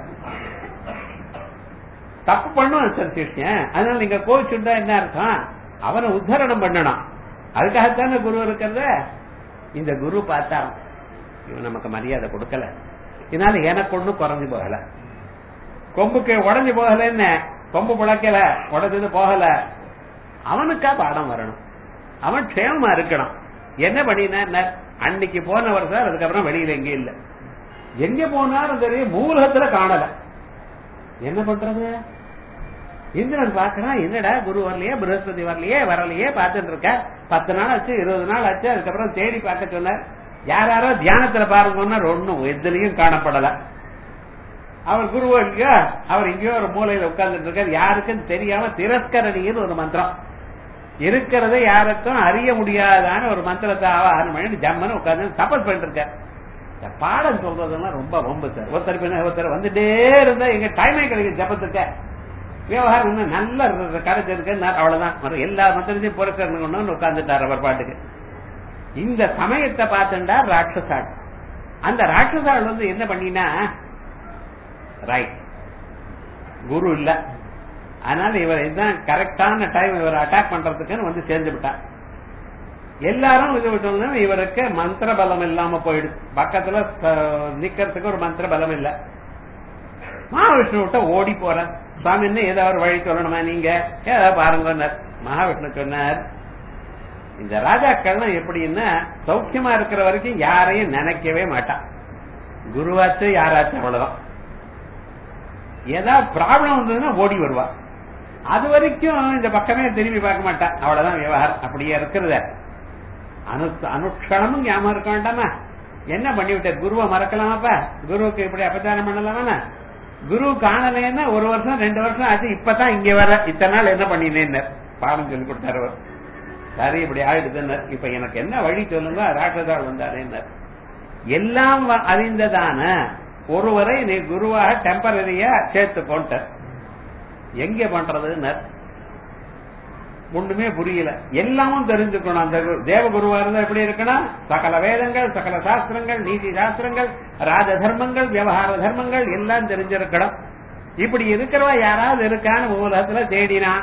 தப்பு பண்ணுவான் சார் சிஷ்யன் அதனால நீங்க கோவிச்சுட்டா என்ன அர்த்தம் அவனை உத்தரணம் பண்ணணும் அதுக்காகத்தானே குரு இருக்கிறத இந்த குரு பார்த்தா இவன் நமக்கு மரியாதை கொடுக்கல இதனால எனக்கு ஒண்ணும் குறைஞ்சு போகல கொம்புக்கு உடஞ்சு போகல என்ன கொம்பு புழைக்கல உடஞ்சது போகல அவனுக்கா பாடம் வரணும் அவன் க்ஷேமமா இருக்கணும் என்ன பண்ணினா அன்னைக்கு போனவர் சார் அதுக்கப்புறம் வெளியில எங்க இல்ல எங்க போனாலும் தெரியும் மூலகத்துல காணல என்ன பண்றது இந்திரன் பாக்குறான் என்னடா குரு வரலையே பிரகஸ்பதி வரலையே வரலையே பார்த்துட்டு இருக்க பத்து நாள் ஆச்சு இருபது நாள் ஆச்சு அதுக்கப்புறம் தேடி பார்க்க சொன்னார் யார் யாரோ தியானத்துல பாருங்கன்னா ஒண்ணும் எதுலயும் காணப்படல அவர் குருவோ இல்லையா அவர் எங்கேயோ ஒரு மூலையில உட்கார்ந்துட்டு இருக்காரு யாருக்கும் தெரியாம திரஸ்கரணின்னு ஒரு மந்திரம் இருக்கிறத யாருக்கும் அறிய முடியாதான ஒரு மந்திரத்தை ஆவாரம் பண்ணி ஜம்மன்னு உட்கார்ந்து தபஸ் பண்ணிட்டு இருக்காரு இந்த பாடம் சொல்றதெல்லாம் ரொம்ப ரொம்ப சார் ஒருத்தர் பின்ன ஒருத்தர் வந்துட்டே இருந்தா எங்க டைமே கிடைக்கும் ஜபத்துக்கு விவகாரம் இன்னும் நல்ல கிடைச்சிருக்கு அவ்வளவுதான் மறு எல்லா மந்திரத்தையும் புறக்கணும் உட்கார்ந்துட்டார் அவர் பாட்டுக்கு இந்த சமயத்தை பார்த்துட்டா ராட்சசாள் அந்த ராட்சசாள் வந்து என்ன பண்ணினா ரைட் குரு இல்ல அதனால இவர் இதுதான் கரெக்டான டைம் இவர் அட்டாக் பண்றதுக்குன்னு வந்து சேர்ந்து விட்டார் எல்லாரும் இது விட்டோம்னா இவருக்கு மந்திர பலம் இல்லாம போயிடுது பக்கத்துல அஹ், நிக்கிறதுக்கு ஒரு மந்திர பலம் இல்ல மகாவிஷ்ணு விட்ட ஓடி போற சுவாமி என்ன ஏதாவது வழி சொல்லணுமா நீங்க ஏதாவது பாருங்க மகாவிஷ்ணு சொன்னார் இந்த ராஜாக்கள்லாம் எப்படின்னா சௌக்கியமா இருக்கிற வரைக்கும் யாரையும் நினைக்கவே மாட்டான் குருவாச்சு யாராச்சும் அவ்வளவுதான் ஏதாவது ப்ராப்ளம் வந்ததுன்னா ஓடி வருவா அது வரைக்கும் இந்த பக்கமே திரும்பி பார்க்க மாட்டா அவ்வளவுதான் விவகாரம் அப்படியே இருக்கிறத அனு அனுஷ்கணமும் ஞாபகம் இருக்க வேண்டாமா என்ன பண்ணிவிட்ட குருவை மறக்கலாமாப்பா குருவுக்கு இப்படி அபச்சாரம் பண்ணலாமா குரு காணலைன்னா ஒரு வருஷம் ரெண்டு வருஷம் ஆச்சு இப்பதான் இங்க வர இத்தனை நாள் என்ன பண்ணினேன்னு பாடம் சொல்லி கொடுத்தாரு அவர் சரி இப்படி ஆயிடுதுன்னு இப்ப எனக்கு என்ன வழி சொல்லுங்க ராட்சதாள் வந்தாரேன்னு எல்லாம் வ- அறிந்ததான ஒருவரை நீ குருவாக டெம்பரரியா சேர்த்து கொண்ட எங்க பண்றதுன்னு ஒண்ணுமே புரியல எல்லாமும் தெரிஞ்சுக்கணும் அந்த குரு- தேவ குருவா இருந்தா எப்படி இருக்கணும் சகல வேதங்கள் சகல சாஸ்திரங்கள் நீதி சாஸ்திரங்கள் ராஜ தர்மங்கள் விவகார தர்மங்கள் எல்லாம் தெரிஞ்சிருக்கணும் இப்படி இருக்கிறவா யாராவது இருக்கான்னு உலகத்துல தேடினான்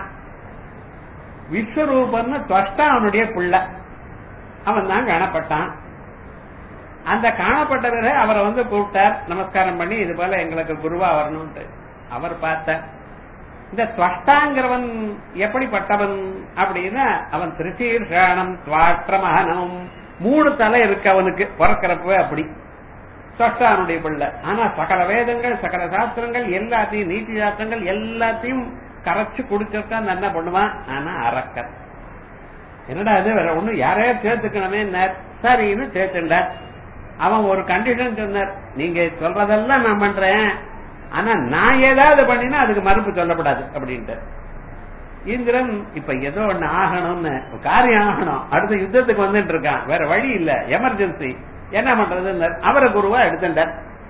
விஸ்வரூபன்னு துவஷ்டா அவனுடைய பிள்ளை அவன் தான் காணப்பட்டான் அந்த காணப்பட்ட பிறகு அவரை வந்து கூப்பிட்டார் நமஸ்காரம் பண்ணி இது போல எங்களுக்கு குருவா வரணும்ட்டு அவர் பார்த்தார் இந்த துவஷ்டாங்கிறவன் எப்படிப்பட்டவன் அப்படின்னா அவன் திருச்சீர்ஷானம் துவாற்றமகனம் மூணு தலை இருக்கு அவனுக்கு பிறக்கிறப்பவே அப்படி துவஷ்டானுடைய பிள்ளை ஆனா சகல வேதங்கள் சகல சாஸ்திரங்கள் எல்லாத்தையும் நீதி சாஸ்திரங்கள் எல்லாத்தையும் கரைச்சு குடிச்சிருக்கான் என்ன பண்ணுவான் ஆனா அரக்கன் என்னடா இது வேற ஒண்ணு யாரையா சேர்த்துக்கணுமே சரின்னு சேர்த்துண்டார் அவன் ஒரு கண்டிஷன் சொன்னார் நீங்க சொல்றதெல்லாம் நான் பண்றேன் ஆனா நான் ஏதாவது பண்ணினா அதுக்கு மறுப்பு சொல்லப்படாது அப்படின்ட்டு இந்திரன் இப்ப ஏதோ ஒண்ணு ஆகணும்னு காரியம் ஆகணும் அடுத்த யுத்தத்துக்கு வந்துட்டு இருக்கான் வேற வழி இல்ல எமர்ஜென்சி என்ன பண்றதுன்னு அவரை குருவா எடுத்துட்டார்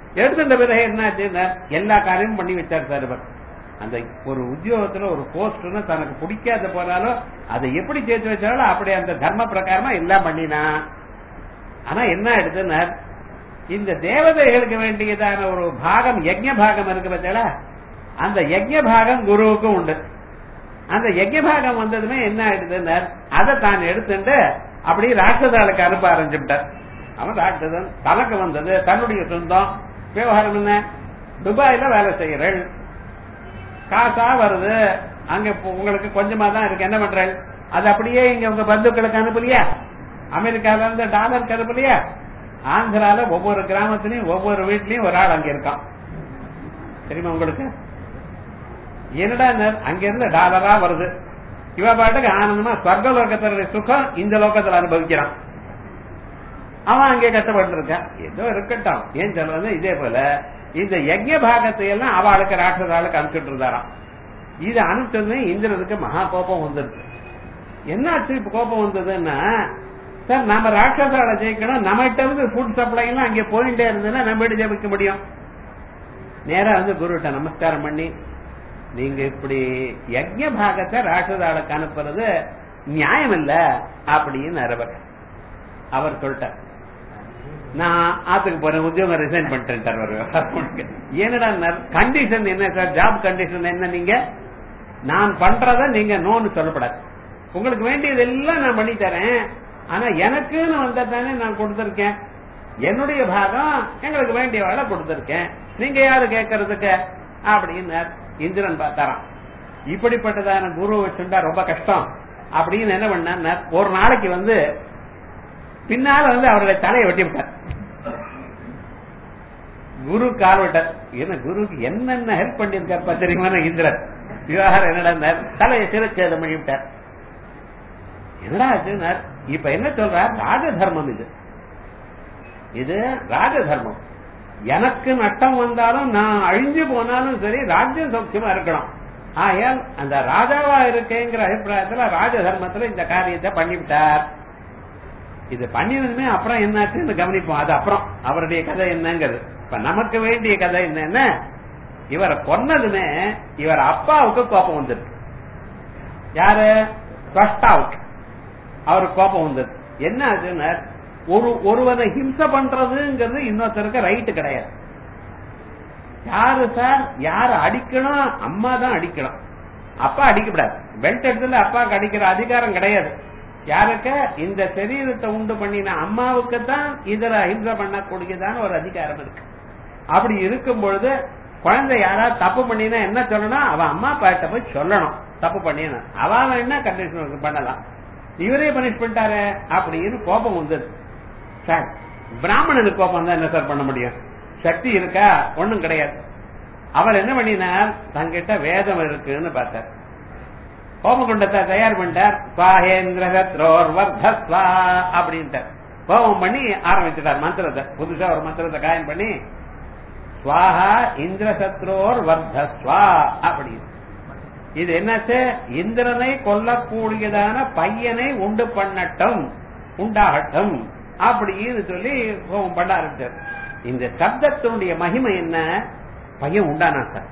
எடுத்துட்ட பிறகு என்னாச்சு எல்லா காரியமும் பண்ணி வச்சார் சார் இவர் அந்த ஒரு உத்தியோகத்துல ஒரு போஸ்ட்னு தனக்கு பிடிக்காத போனாலும் அதை எப்படி சேர்த்து வச்சாலும் அப்படி அந்த தர்ம பிரகாரமா எல்லாம் பண்ணினா ஆனா என்ன எடுத்துன்னா இந்த தேவதைகளுக்கு வேண்டியதான ஒரு பாகம் யஜ்ய பாகம் இருக்கு பார்த்தா அந்த யஜ்ய பாகம் குருவுக்கும் உண்டு அந்த யஜ்ய பாகம் வந்ததுமே என்ன ஆயிடுதுன்னா அதை தான் எடுத்துட்டு அப்படியே ராட்சதாளுக்கு அனுப்ப ஆரம்பிச்சுட்டார் அவன் ராட்சதன் தனக்கு வந்தது தன்னுடைய சொந்தம் விவகாரம் என்ன துபாயில வேலை செய்யறள் காசா வருது அங்க இப்ப உங்களுக்கு கொஞ்சமா தான் இருக்கு என்ன பண்றேன் அது அப்படியே இங்க உங்க பந்துக்களுக்கு அனுப்பலையா அமெரிக்கால இருந்து டாலருக்கு அனுப்பலையா ஆந்திரால ஒவ்வொரு கிராமத்திலயும் ஒவ்வொரு வீட்லயும் ஒரு ஆள் அங்க இருக்கான் தெரியுமா உங்களுக்கு என்னடா நர்- அங்க இருந்து டாலரா வருது இவ பாட்டுக்கு ஆனந்தமா சொர்க்க லோகத்தினுடைய சுகம் இந்த லோகத்துல அனுபவிக்கிறான் அவன் அங்கே கஷ்டப்பட்டு இருக்கான் ஏதோ இருக்கட்டும் ஏன் சொல்றது இதே போல இந்த யஜ்ய பாகத்தை எல்லாம் அவளுக்கு ராட்சதாளுக்கு அனுப்பிச்சுட்டு இருந்தாராம் இது அனுப்பிச்சது இந்திரனுக்கு மகா கோபம் வந்துருச்சு என்னாச்சு இப்ப கோபம் வந்ததுன்னா சார் நம்ம ராட்சசால ஜெயிக்கணும் நம்மகிட்ட இருந்து ஃபுட் சப்ளை எல்லாம் அங்கே போயிட்டே இருந்ததுன்னா நம்ம எப்படி ஜெயிக்க முடியும் நேரா வந்து குருட்ட நமஸ்காரம் பண்ணி நீங்க இப்படி யஜ்ய பாகத்தை ராட்சதாளுக்கு அனுப்புறது நியாயம் இல்ல அப்படின்னு அரவர் அவர் சொல்லிட்டார் நான் ஆத்துக்கு போறேன் உத்தியோகம் ரிசைன் பண்ணிட்டேன் என்னடா கண்டிஷன் என்ன சார் ஜாப் கண்டிஷன் என்ன நீங்க நான் பண்றத நீங்க நோன்னு சொல்லப்படாது உங்களுக்கு வேண்டியது எல்லாம் நான் பண்ணி தரேன் ஆனா எனக்குன்னு வந்தா தானே நான் கொடுத்திருக்கேன் என்னுடைய பாகம் எங்களுக்கு வேண்டிய வேலை கொடுத்திருக்கேன் நீங்க யாரு கேட்கறதுக்கு அப்படின்னு இந்திரன் பார்த்தாராம் இப்படிப்பட்டதான குரு வச்சுட்டா ரொம்ப கஷ்டம் அப்படின்னு என்ன பண்ண ஒரு நாளைக்கு வந்து பின்னால வந்து அவருடைய தலையை வெட்டி விட்டார் குரு கால் விட்டார் என்ன குருக்கு என்னென்ன ஹெல்ப் பண்ணிருக்கார் தெரியுமா இந்திரன் விவகாரம் என்னடா தலையை சிறச்சேதம் பண்ணி விட்டார் என்னடா ஆச்சுன்னார் இப்ப என்ன சொல்றார் ராஜ தர்மம் இது இது ராஜ தர்மம் எனக்கு நட்டம் வந்தாலும் நான் அழிஞ்சு போனாலும் சரி ராஜ்யம் சௌக்கியமா இருக்கணும் ஆயால் அந்த ராஜாவா இருக்கேங்கிற அபிப்பிராயத்துல ராஜ தர்மத்துல இந்த காரியத்தை பண்ணிவிட்டார் இது பண்ணினதுமே அப்புறம் என்னாச்சுன்னு கவனிப்போம் அது அப்புறம் அவருடைய கதை என்னங்கிறது இப்ப நமக்கு வேண்டிய கதை என்னன்னா இவரை கொன்னதுமே இவர் அப்பாவுக்கு கோபம் வந்துருக்கு யாரு ஸ்வஷ்டாவுக்கு அவருக்கு கோபம் வந்தது என்ன ஆச்சுன்னா ஒரு ஒருவனை ஹிம்சை பண்றதுங்கிறது இன்னொருத்தருக்கு ரைட்டு கிடையாது யாரு சார் யார அடிக்கணும் அம்மா தான் அடிக்கணும் அப்பா அடிக்கப்படாது பெல்ட் எடுத்துல அப்பாவுக்கு அடிக்கிற அதிகாரம் கிடையாது யாருக்கு இந்த சரீரத்தை உண்டு பண்ணின அம்மாவுக்கு தான் இதுல ஹிம்சை பண்ணக்கூடியதான ஒரு அதிகாரம் இருக்கு அப்படி இருக்கும் பொழுது குழந்தை யாராவது தப்பு பண்ணினா என்ன சொல்லணும் அவன் அம்மா அப்பாட்ட போய் சொல்லணும் தப்பு பண்ணினா அவன் என்ன கண்டிஷன் பண்ணலாம் இவரே பனிஷ் பண்ணிட்டாரு அப்படின்னு கோபம் வந்தது சார் பிராமணனுக்கு கோபம் தான் என்ன சார் பண்ண முடியும் சக்தி இருக்கா ஒண்ணும் கிடையாது அவர் என்ன பண்ணினார் தங்கிட்ட வேதம் இருக்குன்னு பார்த்தார் ஹோமகுண்டத்தை தயார் பண்ணிட்டார் சுவாஹேந்திர சத்ரோர் வர்தஸ்வா அப்படின்ட்டார் ஹோமம் பண்ணி ஆரம்பிச்சுட்டார் மந்திரத்தை புதுசா ஒரு மந்திரத்தை காயம் பண்ணி சுவாஹா இந்திர சத்ரோர் வர்தஸ்வா அப்படின்னு இது என்னாச்சு இந்திரனை கொல்லக்கூடியதான பையனை உண்டு பண்ணட்டும் உண்டாகட்டும் அப்படின்னு சொல்லி ஹோமம் பண்ண ஆரம்பிச்சார் இந்த சப்தத்தினுடைய மகிமை என்ன பையன் உண்டானா சார்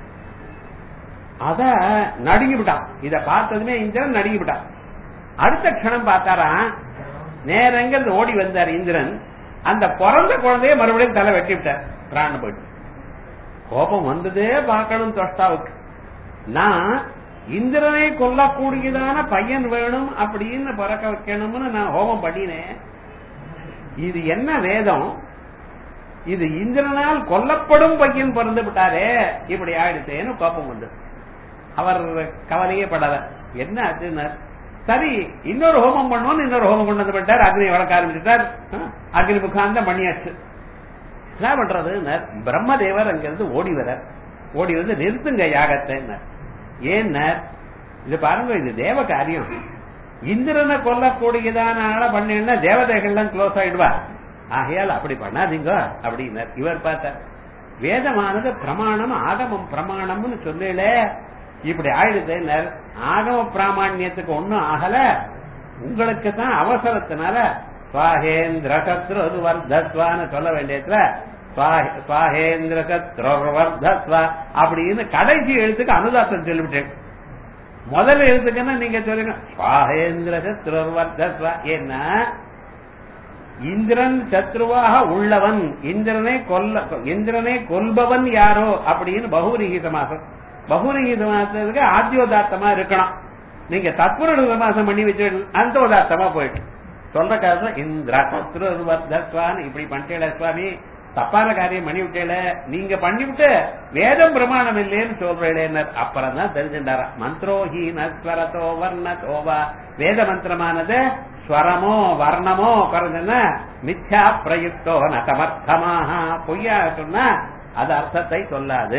அத நடுங்கி விட்டான் இத பார்த்ததுமே இந்திரன் நடுங்கி விட்டான் அடுத்த க்ஷணம் பார்த்தாரா நேரங்கிறது ஓடி வந்தார் இந்திரன் அந்த பிறந்த குழந்தைய மறுபடியும் தலை வெட்டி விட்டார் பிராண போயிட்டு கோபம் வந்ததே பார்க்கணும் தொஷ்டாவுக்கு நான் இந்திரனை கொல்லக்கூடியதான பையன் வேணும் அப்படின்னு பிறக்க வைக்கணும்னு நான் ஹோமம் பண்ணினேன் இது என்ன வேதம் இது இந்திரனால் கொல்லப்படும் பையன் பிறந்து விட்டாரே இப்படி ஆயிடுச்சேன்னு கோபம் வந்து அவர் கவலையே படாத என்ன ஆச்சுன்னா சரி இன்னொரு ஹோமம் பண்ணுவோம் இன்னொரு ஹோமம் கொண்டு வந்து விட்டார் அக்னி வளர்க்க ஆரம்பிச்சுட்டார் அக்னி முகாந்தம் பண்ணியாச்சு என்ன பண்றது பிரம்மதேவர் அங்கிருந்து ஓடி வர ஓடி வந்து நிறுத்துங்க யாகத்தை ஏன் இது பாருங்க இது தேவ காரியம் இந்திரனை கொல்லக்கூடியதான ஆள பண்ணீங்கன்னா தேவதைகள்லாம் க்ளோஸ் ஆயிடுவா ஆகையால் அப்படி பண்ணாதீங்க அப்படின்னார் இவர் பார்த்தார் வேதமானது பிரமாணம் ஆகமம் பிரமாணம்னு சொல்லல இப்படி ஆயிடுது ஆகம பிராமணியத்துக்கு ஒன்னும் ஆகல உங்களுக்கு தான் அவசரத்தினால சுவாகேந்திர சத்ரு வர்தத்வான்னு சொல்ல வேண்டியதுல சுவாஹேந்திர சத்ரோவர்தஸ்வ அப்படின்னு கடைசி எழுத்துக்கு அனுதாசம் சொல்லிவிட்டேன் முதல் எழுத்துக்குன்னா நீங்க சொல்லுங்க சுவாஹேந்திர சத்ரோவர்தஸ்வ ஏன்னா இந்திரன் சத்ருவாக உள்ளவன் இந்திரனை கொல்ல இந்திரனை கொல்பவன் யாரோ அப்படின்னு பகுரீகி சமாசம் பகுரீகி சமாசத்துக்கு ஆத்தியோதாத்தமா இருக்கணும் நீங்க தத்புருட சமாசம் பண்ணி வச்சு அந்தோதாத்தமா போயிட்டு சொல்ற காரணம் இந்திர சத்ருவர்தஸ்வான்னு இப்படி பண்ணிட்டேல சுவாமி தப்பான காரியம் பண்ணி விட்டேல நீங்க பண்ணிவிட்டு வேதம் பிரமாணம் இல்லைன்னு சொல்றேன் அப்புறம் தான் தெரிஞ்சுட்டாரா மந்திரோஹி நஸ்வரதோ வர்ணதோவா வேத மந்திரமானது ஸ்வரமோ வர்ணமோ குறைஞ்சன்னா மித்யா பிரயுக்தோ ந சமர்த்தமாக பொய்யா சொன்னா அது அர்த்தத்தை சொல்லாது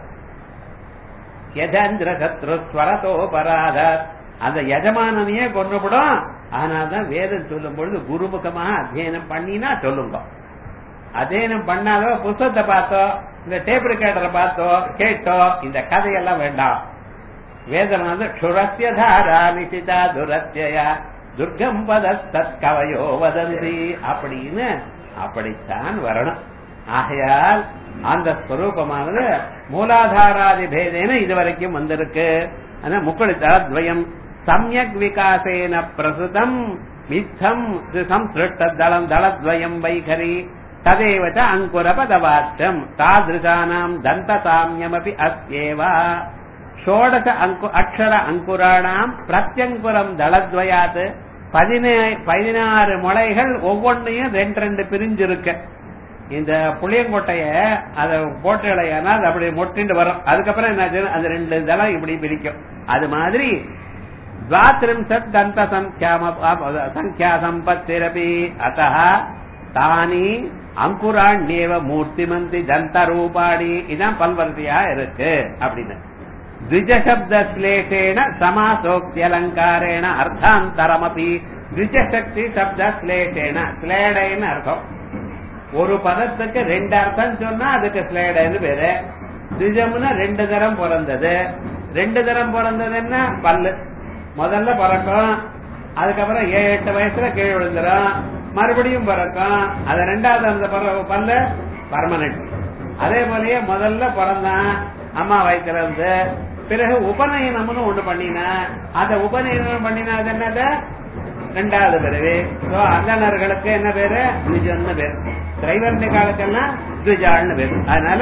யஜேந்திர சத்ரு ஸ்வரதோ பராத அந்த எஜமானனையே கொண்டுவிடும் ஆனால்தான் வேதம் சொல்லும் பொழுது குருமுகமாக அத்தியனம் பண்ணினா சொல்லுங்க அத்தியனம் பண்ணாதோ புஸ்தகத்தை பார்த்தோ இந்த டேப் ரெக்கார்டரை பார்த்தோ கேட்டோ இந்த கதையெல்லாம் வேண்டாம் வேதம் வந்து க்ஷுரஸ்ய தாரா நிசிதா துரத்யா துர்கம் பதத் கவையோ வதந்தி அப்படின்னு அப்படித்தான் வரணும் ஆகையால் அந்த ஸ்வரூபமானது மூலாதாராதி பேதேன இதுவரைக்கும் வந்திருக்கு ஆனா முக்குளித்தாத்வயம் சமயக் விகாசேன பிரசுதம் மித்தம் சம்சிருஷ்ட தளம் தளத்வயம் வைகரி ததேவச்ச அங்குர பதவாச்சம் தாதிருஷானாம் தந்த சாமியமபி அஸ்யேவா ஷோடச அங்கு அக்ஷர அங்குராணாம் பிரத்யங்குரம் தளத்வயாத் பதினே பதினாறு முளைகள் ஒவ்வொன்றையும் ரெண்டு ரெண்டு பிரிஞ்சிருக்க இந்த புளியங்கொட்டைய அதை போட்டுலையானா அது அப்படி மொட்டிண்டு வரும் அதுக்கப்புறம் என்ன அந்த ரெண்டு தளம் இப்படி பிரிக்கும் அது மாதிரி द्वात्रिंशत् दन्त संख्या सम्पत्तिरपि अतः தானி அங்குராண்யேவ மூர்த்திமந்தி தந்த ரூபாடி இதான் பல்வரிசையா இருக்கு அப்படின்னு द्विजशब्द श्लेषेण समासोक्त्यलङ्कारेण அர்த்தாந்தரமபி द्विजशक्ति शब्द श्लेषेण ஸ்லேடைன்னு அர்த்தம் ஒரு பதத்துக்கு ரெண்டு அர்த்தம் சொன்னா அதுக்கு ஸ்லேடைன்னு பேரு திஜம்னா ரெண்டு தரம் பிறந்தது ரெண்டு தரம் பிறந்தது என்ன பல்லு முதல்ல பிறக்கும் அதுக்கப்புறம் ஏழு எட்டு வயசுல கீழே விழுந்துரும் மறுபடியும் பிறக்கும் அது ரெண்டாவது அந்த பல்லு பர்மனன்ட் அதே போலயே முதல்ல பிறந்தான் அம்மா வயிற்றுல இருந்து பிறகு உபநயனம்னு ஒண்ணு பண்ணினா அந்த உபநயனம் பண்ணினா அது என்னது ரெண்டாவது பிறகு அந்தனர்களுக்கு என்ன பேரு துஜன்னு பேரு திரைவர்ணி காலத்துக்கெல்லாம் துஜான்னு பேரு அதனால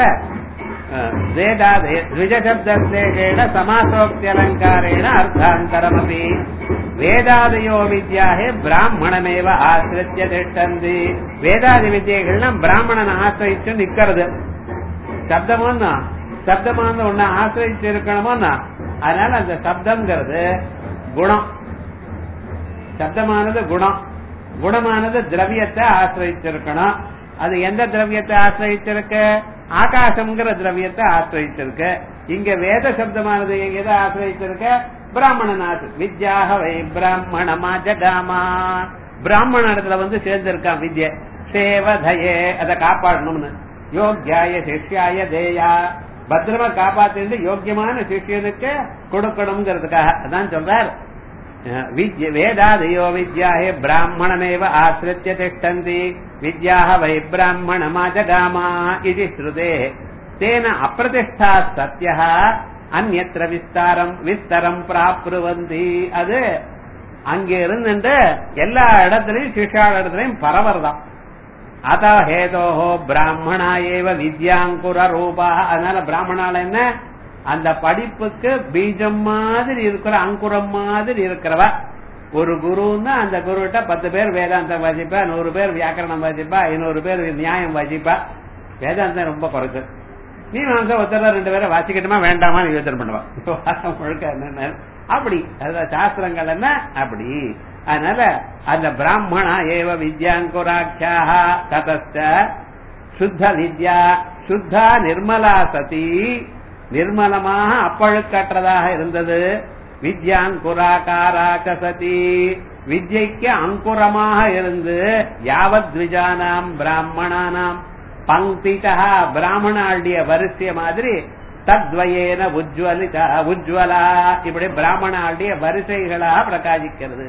द्विजशब्दश्लेषेण समासोक्त्यलङ्कारेण अर्थान्तरमपि வேதாதயோ வித்யாஹே பிராமணமேவ ஆசிரிய திஷ்டந்தி வேதாதி வித்யைகள்லாம் பிராமணனை ஆசிரிச்சு நிக்கிறது சப்தமோன்னா சப்தமான ஒண்ணு ஆசிரிச்சு இருக்கணுமோன்னா அதனால அந்த சப்தம்ங்கிறது குணம் சப்தமானது குணம் குணமானது திரவியத்தை ஆசிரிச்சிருக்கணும் அது எந்த திரவியத்தை ஆசிரிச்சிருக்கு ஆகாசம்ங்கிற திரவியத்தை ஆசிரிச்சிருக்கு இங்க வேத சப்தமானது எதை ஆசிரிச்சிருக்க பிராமணன் வித்யாக வை பிராமணமா ஜகாமா பிராமண இடத்துல வந்து சேர்ந்திருக்கான் வித்ய சேவதையே அதை காப்பாடணும்னு யோக்கியாய சிஷ்யாய தேயா பத்திரமா காப்பாத்திட்டு யோக்கியமான சிஷியனுக்கு கொடுக்கணுங்கிறதுக்காக அதான் சொல்றார் வித்ய வேதாதயோ வித்யாஹே பிராமணமேவ ஆசிரித்ய திஷ்டந்தி வித்யாக வை பிராமணமா ஜகாமா இது ஸ்ருதே தேன அப்பிரதிஷ்டா சத்யா அந்நத்திர விஸ்தாரம் விஸ்தரம் பிராப்ருவந்தி அது அங்க இருந்து எல்லா இடத்துலயும் சிஷா இடத்துலயும் பரவர்தான் அத ஹேதோஹோ பிராமணா ஏவ வித்யாங்குர ரூபா அதனால பிராமணால என்ன அந்த படிப்புக்கு பீஜம் மாதிரி இருக்கிற அங்குரம் மாதிரி இருக்கிறவ ஒரு குருன்னா அந்த குருகிட்ட பத்து பேர் வேதாந்தம் வாசிப்பா நூறு பேர் வியாக்கரணம் வாசிப்பா ஐநூறு பேர் நியாயம் வாசிப்பா வேதாந்தம் ரொம்ப குறைச்சு நீ வந்து ஒருத்தர் ரெண்டு பேரை வாசிக்கட்டுமா வேண்டாமா யோசனை பண்ணுவான் முழுக்க என்ன அப்படி அதாவது சாஸ்திரங்கள் என்ன அப்படி அதனால அந்த பிராமணா ஏவ வித்யாங்குராட்சியாக ததஸ்த சுத்த வித்யா சுத்தா நிர்மலா சதி நிர்மலமாக அப்பழுக்கற்றதாக இருந்தது வித்யாங்குராகாராக சதி வித்யைக்கு அங்குரமாக இருந்து யாவத் விஜானாம் பிராமணானாம் பங்கிதா பிராமணாளுடைய வரிசைய மாதிரி தத்வயேன உஜ்வலிதா உஜ்வலா இப்படி பிராமணாளுடைய வரிசைகளாக பிரகாசிக்கிறது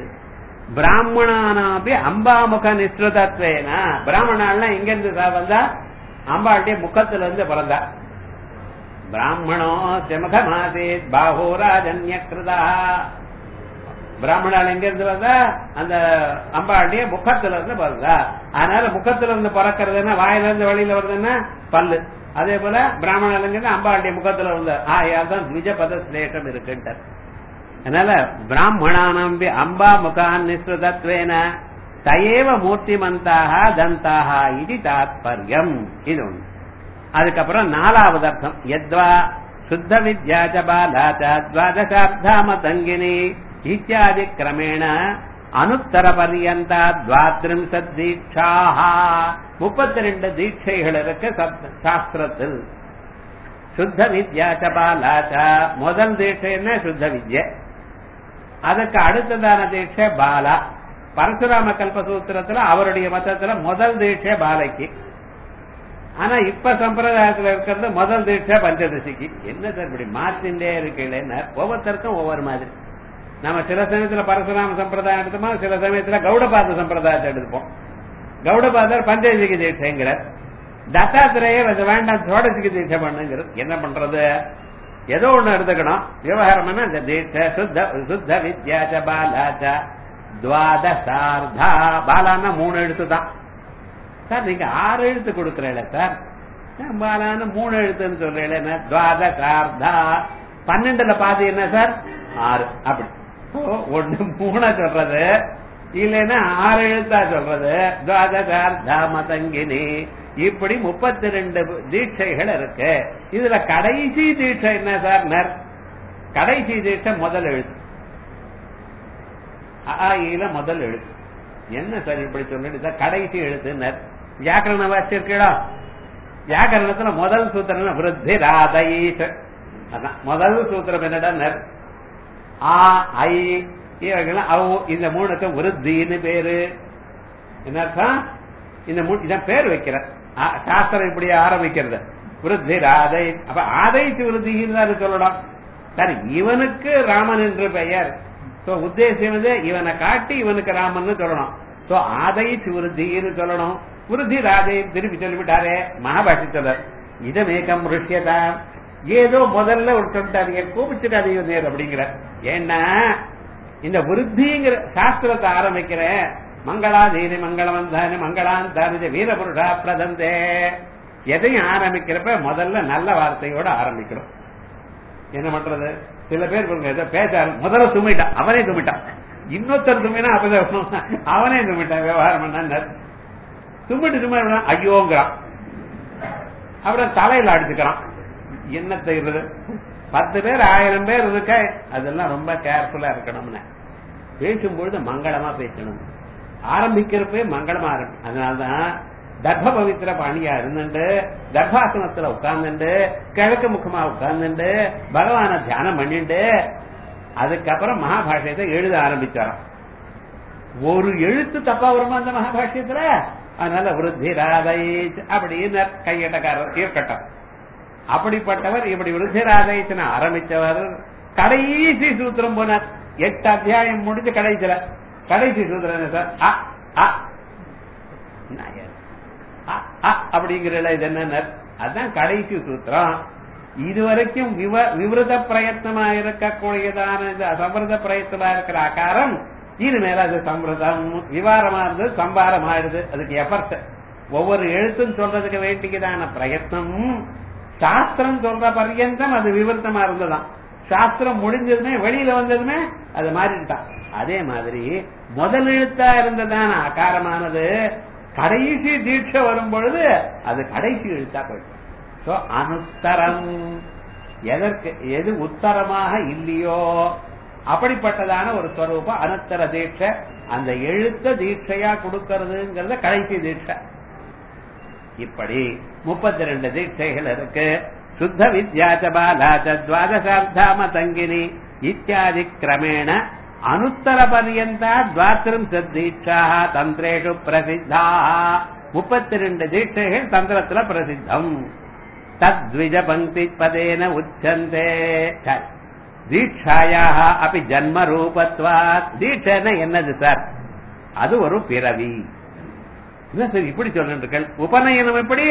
பிராமணானாபி அம்பாமுக நிஸ்ருதத்வேன பிராமணாள்னா எங்க இருந்து வந்தா அம்பாளுடைய முகத்துல இருந்து பிறந்தா பிராமணோ செமகமாசே பாகோராஜன்ய கிருதா பிராமணால் எங்க இருந்து வந்தா அந்த அம்பாளுடைய முகத்துல இருந்து பிறந்தா அதனால முகத்துல இருந்து பிறக்கிறதுன்னா வாயில இருந்து வெளியில வருதுன்னா பல்லு அதே போல பிராமணாலுங்கிறது அம்பாளுடைய முகத்துல இருந்த ஆயால் தான் த்விஜபத சிலேஷம் இருக்குன்ட்டு அதனால பிராமணானம் அம்பா முகான் நிஸ்ருதத்வேன தயேவ மூர்த்திமந்தாக தந்தாக இது தாத்பரியம் இது ஒண்ணு அதுக்கப்புறம் நாலாவது அர்த்தம் எத்வா சுத்த வித்யாச்ச பாலாச்ச துவாதசார்த்தாம தங்கினி இத்தியாதி கிரமேண அனுத்தர பரியந்தா துவாத்ரிம்சத் தீட்சாக முப்பத்தி ரெண்டு தீட்சைகள் இருக்கு சாஸ்திரத்தில் சுத்த வித்யாச்ச பாலாச்ச முதல் தீட்சை என்ன சுத்த வித்யை அதுக்கு அடுத்ததான தீட்சை பாலா பரசுராம கல்பசூத்திரத்துல அவருடைய மதத்துல முதல் தீட்சை பாலைக்கு ஆனா இப்ப சம்பிரதாயத்துல இருக்கிறது முதல் தீட்சை பஞ்சதசிக்கு என்ன சார் இப்படி மாத்திண்டே இருக்கீங்களேன்னு ஒவ்வொருத்தருக்கும் ஒவ்வொரு மாதிரி நம்ம சில சமயத்துல பரசுராம சம்பிரதாயம் எடுத்தோமா சில சமயத்துல கௌடபாத சம்பிரதாயத்தை எடுத்துப்போம் கௌடபாதர் பஞ்சதசிக்கு தீட்சைங்கிறார் தத்தாத்திரேய அது வேண்டாம் சோடசிக்கு தீட்சை பண்ணுங்கிறது என்ன பண்றது ஏதோ ஒண்ணு எடுத்துக்கணும் விவகாரம் இந்த தீட்சை சுத்த சுத்த வித்யாச்ச பாலாச்ச துவாதசார்தா பாலான்னா மூணு எழுத்து தான் சார் நீங்க ஆறு எழுத்து கொடுக்கறீங்கள சார் பாலான்னு மூணு எழுத்துன்னு சொல்றீங்களே துவாதசார்தா பன்னெண்டுல பாதி என்ன சார் ஆறு அப்படி ஒண்ணு மூணா சொல்றது இல்லைன்னா ஆறு எழுத்தா சொல்றது துவாதசார்தா மதங்கினி இப்படி முப்பத்தி ரெண்டு தீட்சைகள் இருக்கு இதுல கடைசி தீட்சை என்ன சார் நர் கடைசி தீட்சை முதல் எழுத்து ஆயில முதல் எழுத்து என்ன சார் இப்படி சொல்லிட்டு கடைசி எழுத்து வியாக்கரண வாசிச்சிருக்கீடா வியாக்கரணத்துல முதல் சூத்திரம் விருத்தி ராதைஸ் அதான் முதல் சூத்திரம் என்னடா நர் ஆ ஐ இந்த மூணுக்கு விருத்தின்னு பேரு என்ன அர்த்தம் இந்த இதான் பேர் வைக்கிற சாஸ்திரம் இப்படி ஆரம்பிக்கிறது விருத்தி ராதை அப்ப ஆதைச்சு விருத்தின்னு தான் சொல்லணும் சரி இவனுக்கு ராமன் என்று பெயர் உத்தேசம் வந்து இவனை காட்டி இவனுக்கு ராமன் சொல்லணும் சோ ஆதைச்சு விருத்தின்னு சொல்லணும் விருத்தி ராதை திருப்பி சொல்லிவிட்டாரே மகாபாஷித்தவர் இதமேக்கம் ருஷ்யதா ஏதோ முதல்ல ஒரு சொல்லிட்டாரு கூப்பிச்சுட்டாதீங்க நேர் அப்படிங்கிற ஏன்னா இந்த விருத்திங்கிற சாஸ்திரத்தை ஆரம்பிக்கிறேன் மங்களாதீனி மங்களவந்தானி மங்களாந்தானி வீரபுருஷா பிரதந்தே எதையும் ஆரம்பிக்கிறப்ப முதல்ல நல்ல வார்த்தையோட ஆரம்பிக்கிறோம் என்ன பண்றது சில பேர் ஏதோ பேச முதல்ல தும்பிட்டான் அவனே தும்பிட்டான் இன்னொருத்தர் தும்பினா அப்பதான் அவனே தும்பிட்டான் விவகாரம் பண்ண தும்பிட்டு சும்மா ஐயோங்கிறான் அப்புறம் தலையில அடிச்சுக்கிறான் என்ன செய்யறது பத்து பேர் ஆயிரம் பேர் இருக்க அதெல்லாம் ரொம்ப கேர்ஃபுல்லா இருக்கணும்னு பேசும்பொழுது மங்களமா பேசணும் ஆரம்பிக்கிறப்பே மங்களமா இருக்கும் அதனாலதான் தர்ப பவித்திர பாணியா இருந்துட்டு தர்பாசனத்துல உட்கார்ந்துட்டு கிழக்கு முகமா உட்கார்ந்துட்டு பகவான தியானம் பண்ணிட்டு அதுக்கப்புறம் மகாபாஷ்யத்தை எழுத ஆரம்பிச்சாராம் ஒரு எழுத்து தப்பா வருமா அந்த மகாபாஷ்யத்துல அதனால விருத்தி ராதை அப்படின்னு கையட்டக்காரர் இருக்கட்டும் அப்படிப்பட்டவர் இப்படி விருத்தி ராதைச்சன ஆரம்பிச்சவர் கடைசி சூத்திரம் போனார் எட்டு அத்தியாயம் முடிஞ்சு கடைசியில கடைசி சூத்திரம் என்ன சார் அ அ அப்படிங்கிற இது என்ன அதுதான் கடைசி சூத்திரம் இதுவரைக்கும் விவருத பிரயத்னமா இருக்கக்கூடியதான இந்த அசம்பிரத பிரயத்தமா இருக்கிற ஆகாரம் இனிமேல அது சம்பிரதம் விவாரமா இருந்தது சம்பாரம் ஆயிடுது அதுக்கு எஃபர்ட் ஒவ்வொரு எழுத்தும் சொல்றதுக்கு வேண்டியதான பிரயத்னம் சாஸ்திரம் சொல்ற பர்யந்தம் அது விவருத்தமா இருந்ததாம் சாஸ்திரம் முடிஞ்சதுமே வெளியில வந்ததுமே அது மாறிட்டான் அதே மாதிரி முதல் எழுத்தா இருந்ததான ஆகாரமானது கடைசி தீட்சை வரும் பொழுது அது கடைசி எழுத்தா போயிடும் சோ அனுத்தரம் எதற்கு எது உத்தரமாக இல்லையோ அப்படிப்பட்டதான ஒரு ஸ்வரூபம் அனுத்தர தீட்சை அந்த எழுத்த தீட்சையா கொடுக்கறதுங்கிறத கடைசி தீட்சை இப்படி முப்பத்தி ரெண்டு தீட்சைகள் இருக்கு சுத்த வித்யாச்ச பாலாச்ச துவாதசார்த்தாம தங்கினி இத்தியாதி கிரமேண அனுத்தர பரியந்தா துவாத்திரம் தீட்சா தந்திரேஷு பிரசித்தா முப்பத்தி ரெண்டு தீட்சைகள் தந்திரத்துல பிரசித்தம் தத்விஜ பங்கி பதேன உச்சந்தே தீட்சாயாக அப்படி ஜன்ம ரூபத்வா தீட்சைன்னா என்னது சார் அது ஒரு பிறவி என்ன சார் இப்படி சொல்லிட்டு உபநயனம் எப்படி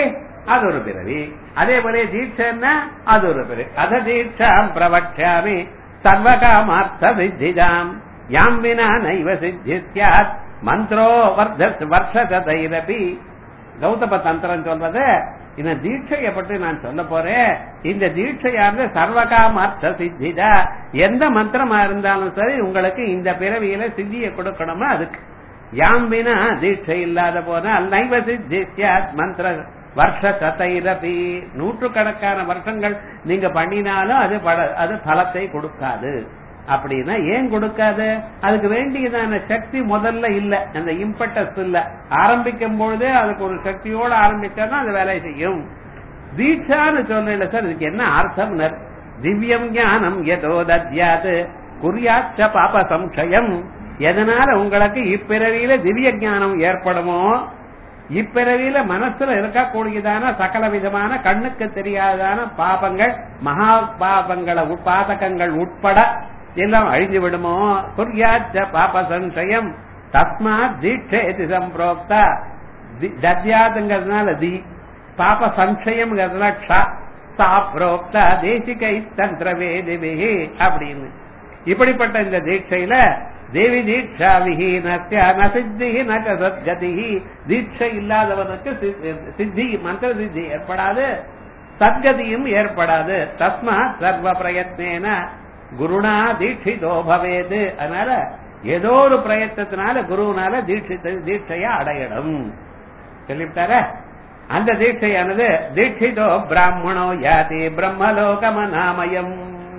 அது ஒரு பிறவி அதே போல தீட்சைன்னா அது ஒரு பிறவி அத தீட்சாம் பிரவக்ஷாமி சர்வகாமார்த்த சித்திதாம் யாம் வினா நைவ சித்தி சியாத் மந்திரோ வர்த வருஷதைரபி கௌதம தந்திரம் சொல்றது இந்த தீட்சையை பற்றி நான் சொல்ல போறேன் இந்த தீட்சையானது சர்வகாமார்த்த சித்திதா எந்த மந்திரமா இருந்தாலும் சரி உங்களுக்கு இந்த பிறவியில சித்தியை கொடுக்கணுமா அதுக்கு யாம் வினா தீட்சை இல்லாத போனால் நைவ சித்தி சியாத் மந்திர வருஷ சதைரபி நூற்றுக்கணக்கான வருஷங்கள் நீங்க பண்ணினாலும் அது பல- அது பலத்தை கொடுக்காது அப்படின்னா ஏன் கொடுக்காது அதுக்கு வேண்டியதான சக்தி முதல்ல இல்ல அந்த இம்பட்டஸ் இல்ல ஆரம்பிக்கும் பொழுதே அதுக்கு ஒரு சக்தியோட ஆரம்பிச்சாதான் அது வேலை செய்யும் தீட்சான்னு சொல்லல சார் இதுக்கு என்ன அர்த்தம் திவ்யம் ஞானம் எதோ தத்யாது குறியாச்ச பாப சம்சயம் எதனால உங்களுக்கு இப்பிறவியில திவ்ய ஞானம் ஏற்படுமோ இப்பிறவியில மனசுல இருக்கக்கூடியதான சகல விதமான கண்ணுக்கு தெரியாதான பாபங்கள் மகா பாபங்களை உட்- பாதகங்கள் உட்பட எல்லாம் அழிஞ்சு விடுமோ குறியாச்ச பாப சம்சயம் தஸ்மாத் தீட்சேதி சம்பிரோக்தா தி- தத்யாதுங்கிறதுனால தி பாப சம்சயம்ங்கிறதுனால க்ஷா சா புரோக்தா தேசிகை தந்திர வேதிபிகி அப்படின்னு இப்படிப்பட்ட இந்த தீட்சையில தேவி தீட்சா விஹீனஸ்ய ந சித்தி ந ச சத்கதி தீட்சை இல்லாதவனுக்கு சி- சித்தி மந்திர சித்தி ஏற்படாது சத்கதியும் ஏற்படாது தஸ்மாத் சர்வ பிரயத்னேன குருணா தீட்சிதோ பவேது அதனால ஏதோ ஒரு பிரயத்தத்தினால குருவினால தீட்சித்த தீட்சைய அடையணும் சொல்லிவிட்டார அந்த தீட்சையானது தீட்சிதோ பிராமணோ யாதி பிரம்மலோகம நாமயம்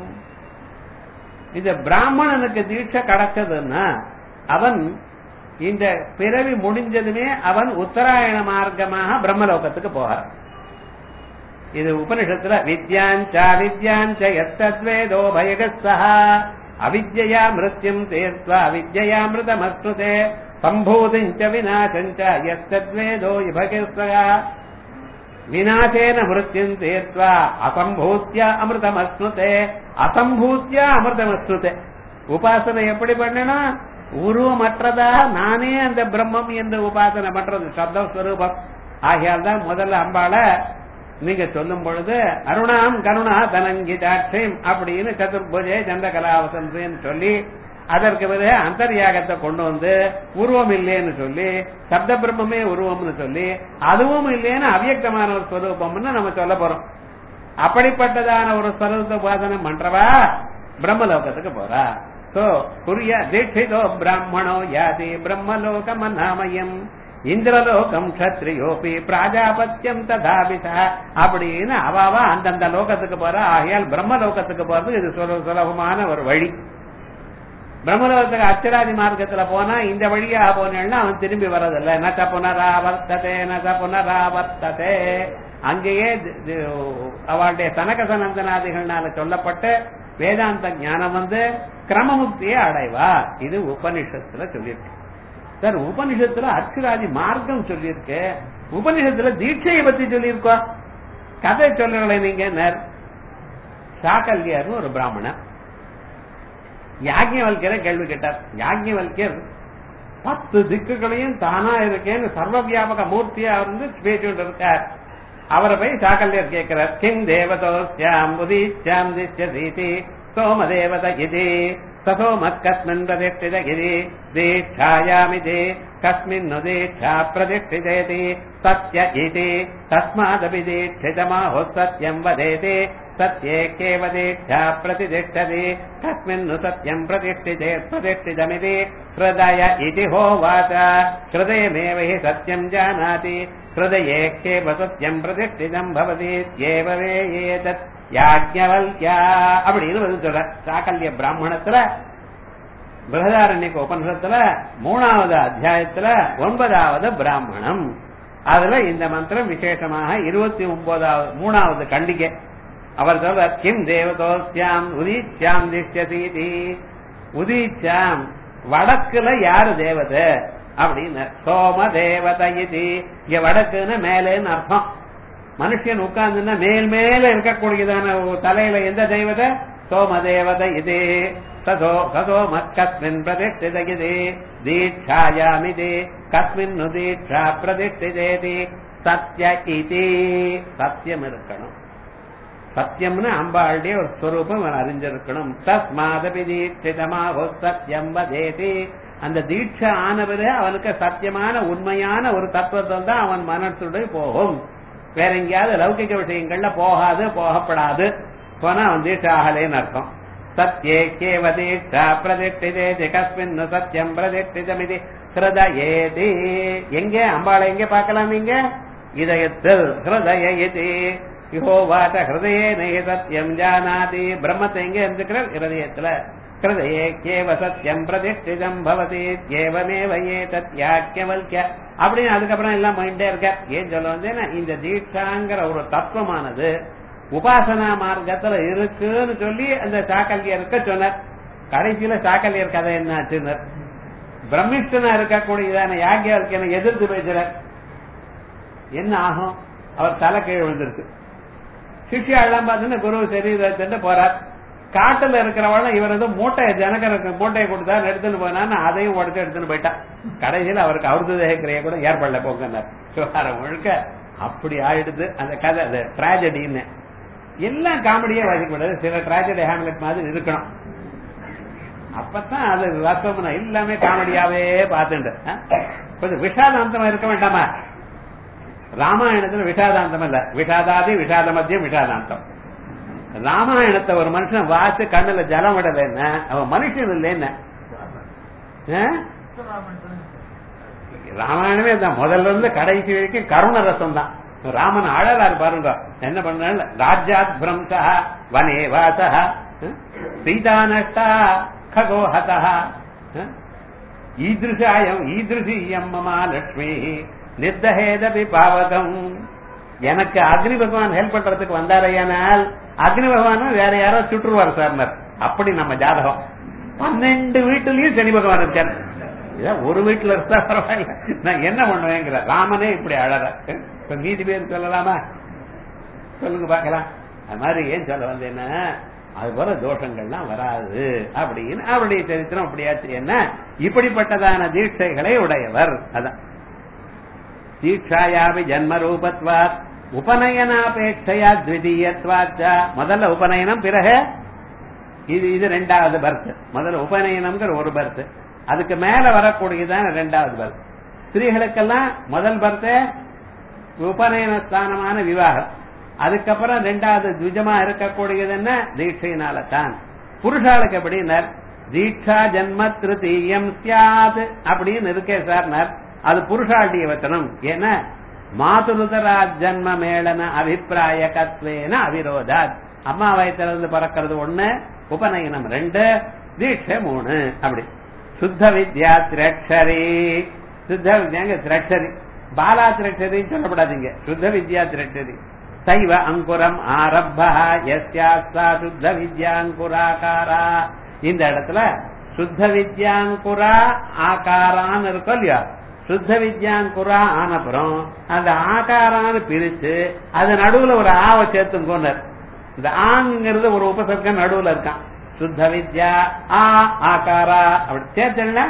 இந்த பிராமணனுக்கு தீட்சை கிடைச்சதுன்னா அவன் இந்த பிறவி முடிஞ்சதுமே அவன் உத்தராயண மார்க்கமாக பிரம்மலோகத்துக்கு போகிறான் இது உபனிஷத்துல வித்யாஞ்சா வித்யாஞ்ச எத்தத்வேதோ பயகஸ்தா அவித்யா மிருத்யும் தீர்த்வா அவித்யா மிருதமஸ்ருதே சம்பூதிஞ்ச விநாசஞ்ச எத்தத்வேதோ விபகஸ்தா விநாசேன மிருத்யும் தீர்த்வா அசம்பூத்திய அமிர்தமஸ்னுதே அசம்பூத்திய அமிர்தமஸ்னுதே உபாசனை எப்படி பண்ணணும் உருவமற்றதா நானே அந்த பிரம்மம் என்று உபாசனை பண்றது சப்த ஸ்வரூபம் ஆகையால் தான் முதல்ல அம்பாள நீங்க சொல்லும் பொழுது அருணாம் கருணா தனங்கிதாட்சியம் அப்படின்னு சதுர்புஜே சந்திரகலாவசந்தின்னு சொல்லி அதற்கு பிறகு அந்தர்யாகத்தை கொண்டு வந்து உருவம் இல்லைன்னு சொல்லி சப்த பிரம்மமே உருவம்னு சொல்லி அதுவும் இல்லைன்னு அவ்யக்தமான ஒரு ஸ்வரூபம்னு நம்ம சொல்ல போறோம் அப்படிப்பட்டதான ஒரு ஸ்வரூப உபாசனை பண்றவா பிரம்மலோகத்துக்கு போறா சோ புரிய தீட்சிதோ பிராமணோ யாதி பிரம்மலோகம் நாமயம் இந்திரலோகம் கத்திரியோபி பிராஜாபத்தியம் ததாபிதா அப்படின்னு அவாவா அந்தந்த லோகத்துக்கு போறா ஆகையால் பிரம்மலோகத்துக்கு போறது இது சுல- சுலபமான ஒரு வழி பிரம்மலோகத்துக்கு அச்சராதி மார்க்கத்துல போனா இந்த வழியா போனேன்னா அவன் திரும்பி வர்றதில்ல நச்ச புனராவர்த்ததே நச்ச புனராவர்த்ததே அங்கேயே தி- தி- அவளுடைய தனக சனந்தனாதிகள்னால சொல்லப்பட்ட வேதாந்த ஞானம் வந்து கிரமமுக்தியை அடைவா இது உபனிஷத்துல சொல்லியிருக்கு சார் உபனிஷத்துல அச்சுராதி மார்க்கம் சொல்லியிருக்கு உபனிஷத்துல தீட்சையை பத்தி சொல்லியிருக்கோம் கதை சொல்லுங்களே நீங்க நேர் சாக்கல்யார்னு ஒரு பிராமணன் யாஜ்ஞவல்யரை கேள்வி கேட்டார் யாஜ்ஞவல்யர் பத்து திக்குகளையும் தானா இருக்கேன்னு சர்வ வியாபக மூர்த்தியா இருந்து பேசிட்டு இருக்கார் அவரை போய் சாக்கல்யர் கேட்கிறார் கிம் தேவதோஸ்யாம் உதீச்சாம் திஷ்யதீதி சோம தேவத இது சசோம கஸ்மின் பிரதிஷ்டித இது தீட்சாயாமிதி கஸ்மின் தீட்சா பிரதிஷ்டிதேதி சத்ய இது தஸ்மாதபி தீட்சிதமாஹோ சத்யம் வதேதி சத்யே கேவ தீட்சா பிரதிஷ்டதி கஸ்மின் சத்யம் பிரதிஷ்டிதே பிரதிஷ்டிதமிதி ஹிருதய இதி ஹோவாச்ச ஹிருதயமேவ ஹி சத்யம் ஜானாதி ஹிருதயே கேவ சத்யம் பிரதிஷ்டிதம் பவதி ஏவவே ஏதத் யாஜ்ஞவல்யா அப்படின்னு வந்து சொல்ற சாக்கல்ய பிராமணத்துல பிரகதாரண்யக்க உபனிஷத்துல மூணாவது அத்தியாயத்துல ஒன்பதாவது பிராமணம் அதுல இந்த மந்திரம் விசேஷமாக இருபத்தி ஒன்பதாவது மூணாவது கண்டிகை அவர் சொல்ற கிம் தேவதோஸ்யாம் உதீச்சாம் திஷ்யசீதி உதீச்சாம் வடக்குல யாரு தேவதை அப்படின்னு சோம தேவதை இது இங்க வடக்குன்னு மேலேன்னு அர்த்தம் மனுஷன் உட்கார்ந்துன்னா மேல் மேல இருக்கக்கூடியதான ஒரு தலையில எந்த தெய்வதை சோம தேவதை இது சதோ சதோம கஸ்மின் பிரதிஷ்டித இது தீட்சாயாமிதி கஸ்மின் தீட்சா பிரதிஷ்டிதேதி சத்ய இதி சத்தியம் இருக்கணும் சத்தியம்னு அம்பாளுடைய ஒரு ஸ்வரூபம் அவன் அறிஞ்சிருக்கணும் தஸ்மாதபி தீட்சிதமாக சத்தியம் வதேதி அந்த தீட்சை ஆனவரு அவனுக்கு சத்தியமான உண்மையான ஒரு தத்துவத்தை தான் அவன் மனசுடைய போகும் வேற எங்கேயாவது லௌகிக விஷயங்கள்ல போகாது போகப்படாது போனா அவன் தீட்சை ஆகலேன்னு அர்த்தம் சத்யே கேவ தீட்சா பிரதிஷ்டிதே கஸ்மின் சத்தியம் பிரதிஷ்டிதமிதி ஹிருதயேதி எங்க அம்பாளை எங்க பார்க்கலாம் நீங்க இதயத்தில் ஹிருதய இது யோவாட்ட ஹிருதயே நெய் சத்தியம் ஜானாதி பிரம்மத்தை எங்க இருந்துக்கிறார் ஹிருதயத்துல ஹிருதயே கேவ சத்தியம் பிரதிஷ்டிதம் பவதி கேவமேவ ஏ தத்யாக்கியவல்ய அப்படின்னு அதுக்கப்புறம் எல்லாம் மைண்டே இருக்க ஏன் சொல்ல வந்தேன்னா இந்த தீட்சாங்கிற ஒரு தத்துவமானது உபாசனா மார்க்கத்துல இருக்குன்னு சொல்லி அந்த சாக்கல்யருக்க சொன்னார் கடைசியில சாக்கல்யர் கதை என்னாச்சுன்னு பிரம்மிஷ்டனா இருக்கக்கூடியதான யாக்கியவருக்கு எதிர்த்து பேசுறார் என்ன ஆகும் அவர் தலை கீழே விழுந்திருக்கு சிஷ்யாலாம் பார்த்தீங்கன்னா குரு சரீரத்துட்டு போறார் காட்டுல இருக்கிறவள இவர் வந்து மூட்டை ஜனகருக்கு மூட்டையை கொடுத்தா எடுத்துன்னு போனான்னு அதையும் உடச்சு எடுத்துன்னு போயிட்டான் கடைசியில் அவருக்கு அவருது தேகிரைய கூட ஏற்படல போங்கன்னார் விவகாரம் முழுக்க அப்படி ஆயிடுது அந்த கதை அது டிராஜடின்னு எல்லாம் காமெடியே வாசிக்கூடாது சில டிராஜடி ஹேம்லெட் மாதிரி இருக்கணும் அப்பதான் அது வாஸ்தவம் எல்லாமே காமெடியாவே பார்த்துட்டு கொஞ்சம் விஷாதாந்தமா இருக்க வேண்டாமா ராமாயணத்துல விஷாதாந்தம் இல்ல விஷாதாதி விஷாத மத்தியம் விஷாதாந்தம் ராமாயணத்தை ஒரு மனுஷன் வாசி கண்ணுல ஜலம் விடல என்ன அவன் மனுஷன் இல்ல என்ன ராமாயணமே தான் முதல்ல இருந்து கடைசி வரைக்கும் கருண ரசம் தான் ராமன் அழலாரு பாருங்க என்ன பண்ண ராஜ்யாத் பிரம்சா வனே வாசா சீதா நஷ்டா खगोहतः ஈதிருஷாயம் ஈதிருஷீயம் மமா லட்சுமி நிர்தஹேதபி பாவகம் எனக்கு அக்னி பகவான் ஹெல்ப் பண்றதுக்கு வந்தாரையானால் அக்னி பகவானும் வேற யாரோ சுற்றுவார் சார் அப்படி நம்ம ஜாதகம் பன்னெண்டு வீட்டுலயும் சனி பகவான் இருக்கார் ஒரு வீட்டுல இருந்தா பரவாயில்ல நான் என்ன பண்ணுவேங்கிற ராமனே இப்படி அழற இப்ப மீதி பேர் சொல்லலாமா சொல்லுங்க பாக்கலாம் அது மாதிரி ஏன் சொல்ல வந்தேன்னா அது போல தோஷங்கள்லாம் வராது அப்படின்னு அவருடைய சரித்திரம் அப்படியாச்சு என்ன இப்படிப்பட்டதான தீட்சைகளை உடையவர் அதான் தீட்சாயாவி ஜன்ம ரூபத்வாத் உபநயனாபேட்சையா த்விதீயத்வாச்சா முதல்ல உபநயனம் பிறகு இது இது ரெண்டாவது பர்த் முதல்ல உபநயனம்ங்கிற ஒரு பர்த் அதுக்கு மேல வரக்கூடியதான ரெண்டாவது பர்த் ஸ்திரீகளுக்கெல்லாம் முதல் பர்த் உபநயன ஸ்தானமான விவாகம் அதுக்கப்புறம் ரெண்டாவது துஜமா இருக்கக்கூடியது என்ன தீட்சையினால தான் புருஷாளுக்கு எப்படின்னார் தீட்சா ஜன்ம திருத்தீயம் சியாத் அப்படின்னு இருக்கே சார் அது புருஷாளுடைய வச்சனம் ஏன்னா மாதுருதரா ஜன்ம மேளன அபிப்பிராய கத்வேன அவிரோதாத் அம்மா வயத்திலிருந்து பறக்கிறது ஒண்ணு உபநயனம் ரெண்டு தீட்சை மூணு அப்படி சுத்த வித்யா திரட்சரி சுத்த வித்யாங்க திரட்சரி பாலா திரட்சரின்னு சொல்லப்படாதீங்க சுத்த வித்யா திரட்சரி சைவ அங்குரம் ஆரப்பா எஸ்யாஸ்தா சுத்த வித்யாங்குராகாரா இந்த இடத்துல சுத்த வித்யாங்குரா ஆகாரான்னு இருக்கும் இல்லையா சுத்த வித்யாங்குரா ஆனப்புறம் அந்த ஆகாரான்னு பிரிச்சு அது நடுவுல ஒரு ஆவை சேர்த்தும் கொண்டார் இந்த ஆங்கிறது ஒரு உபசர்க்கம் நடுவுல இருக்கான் சுத்த வித்யா ஆ ஆகாரா அப்படி சேர்த்தல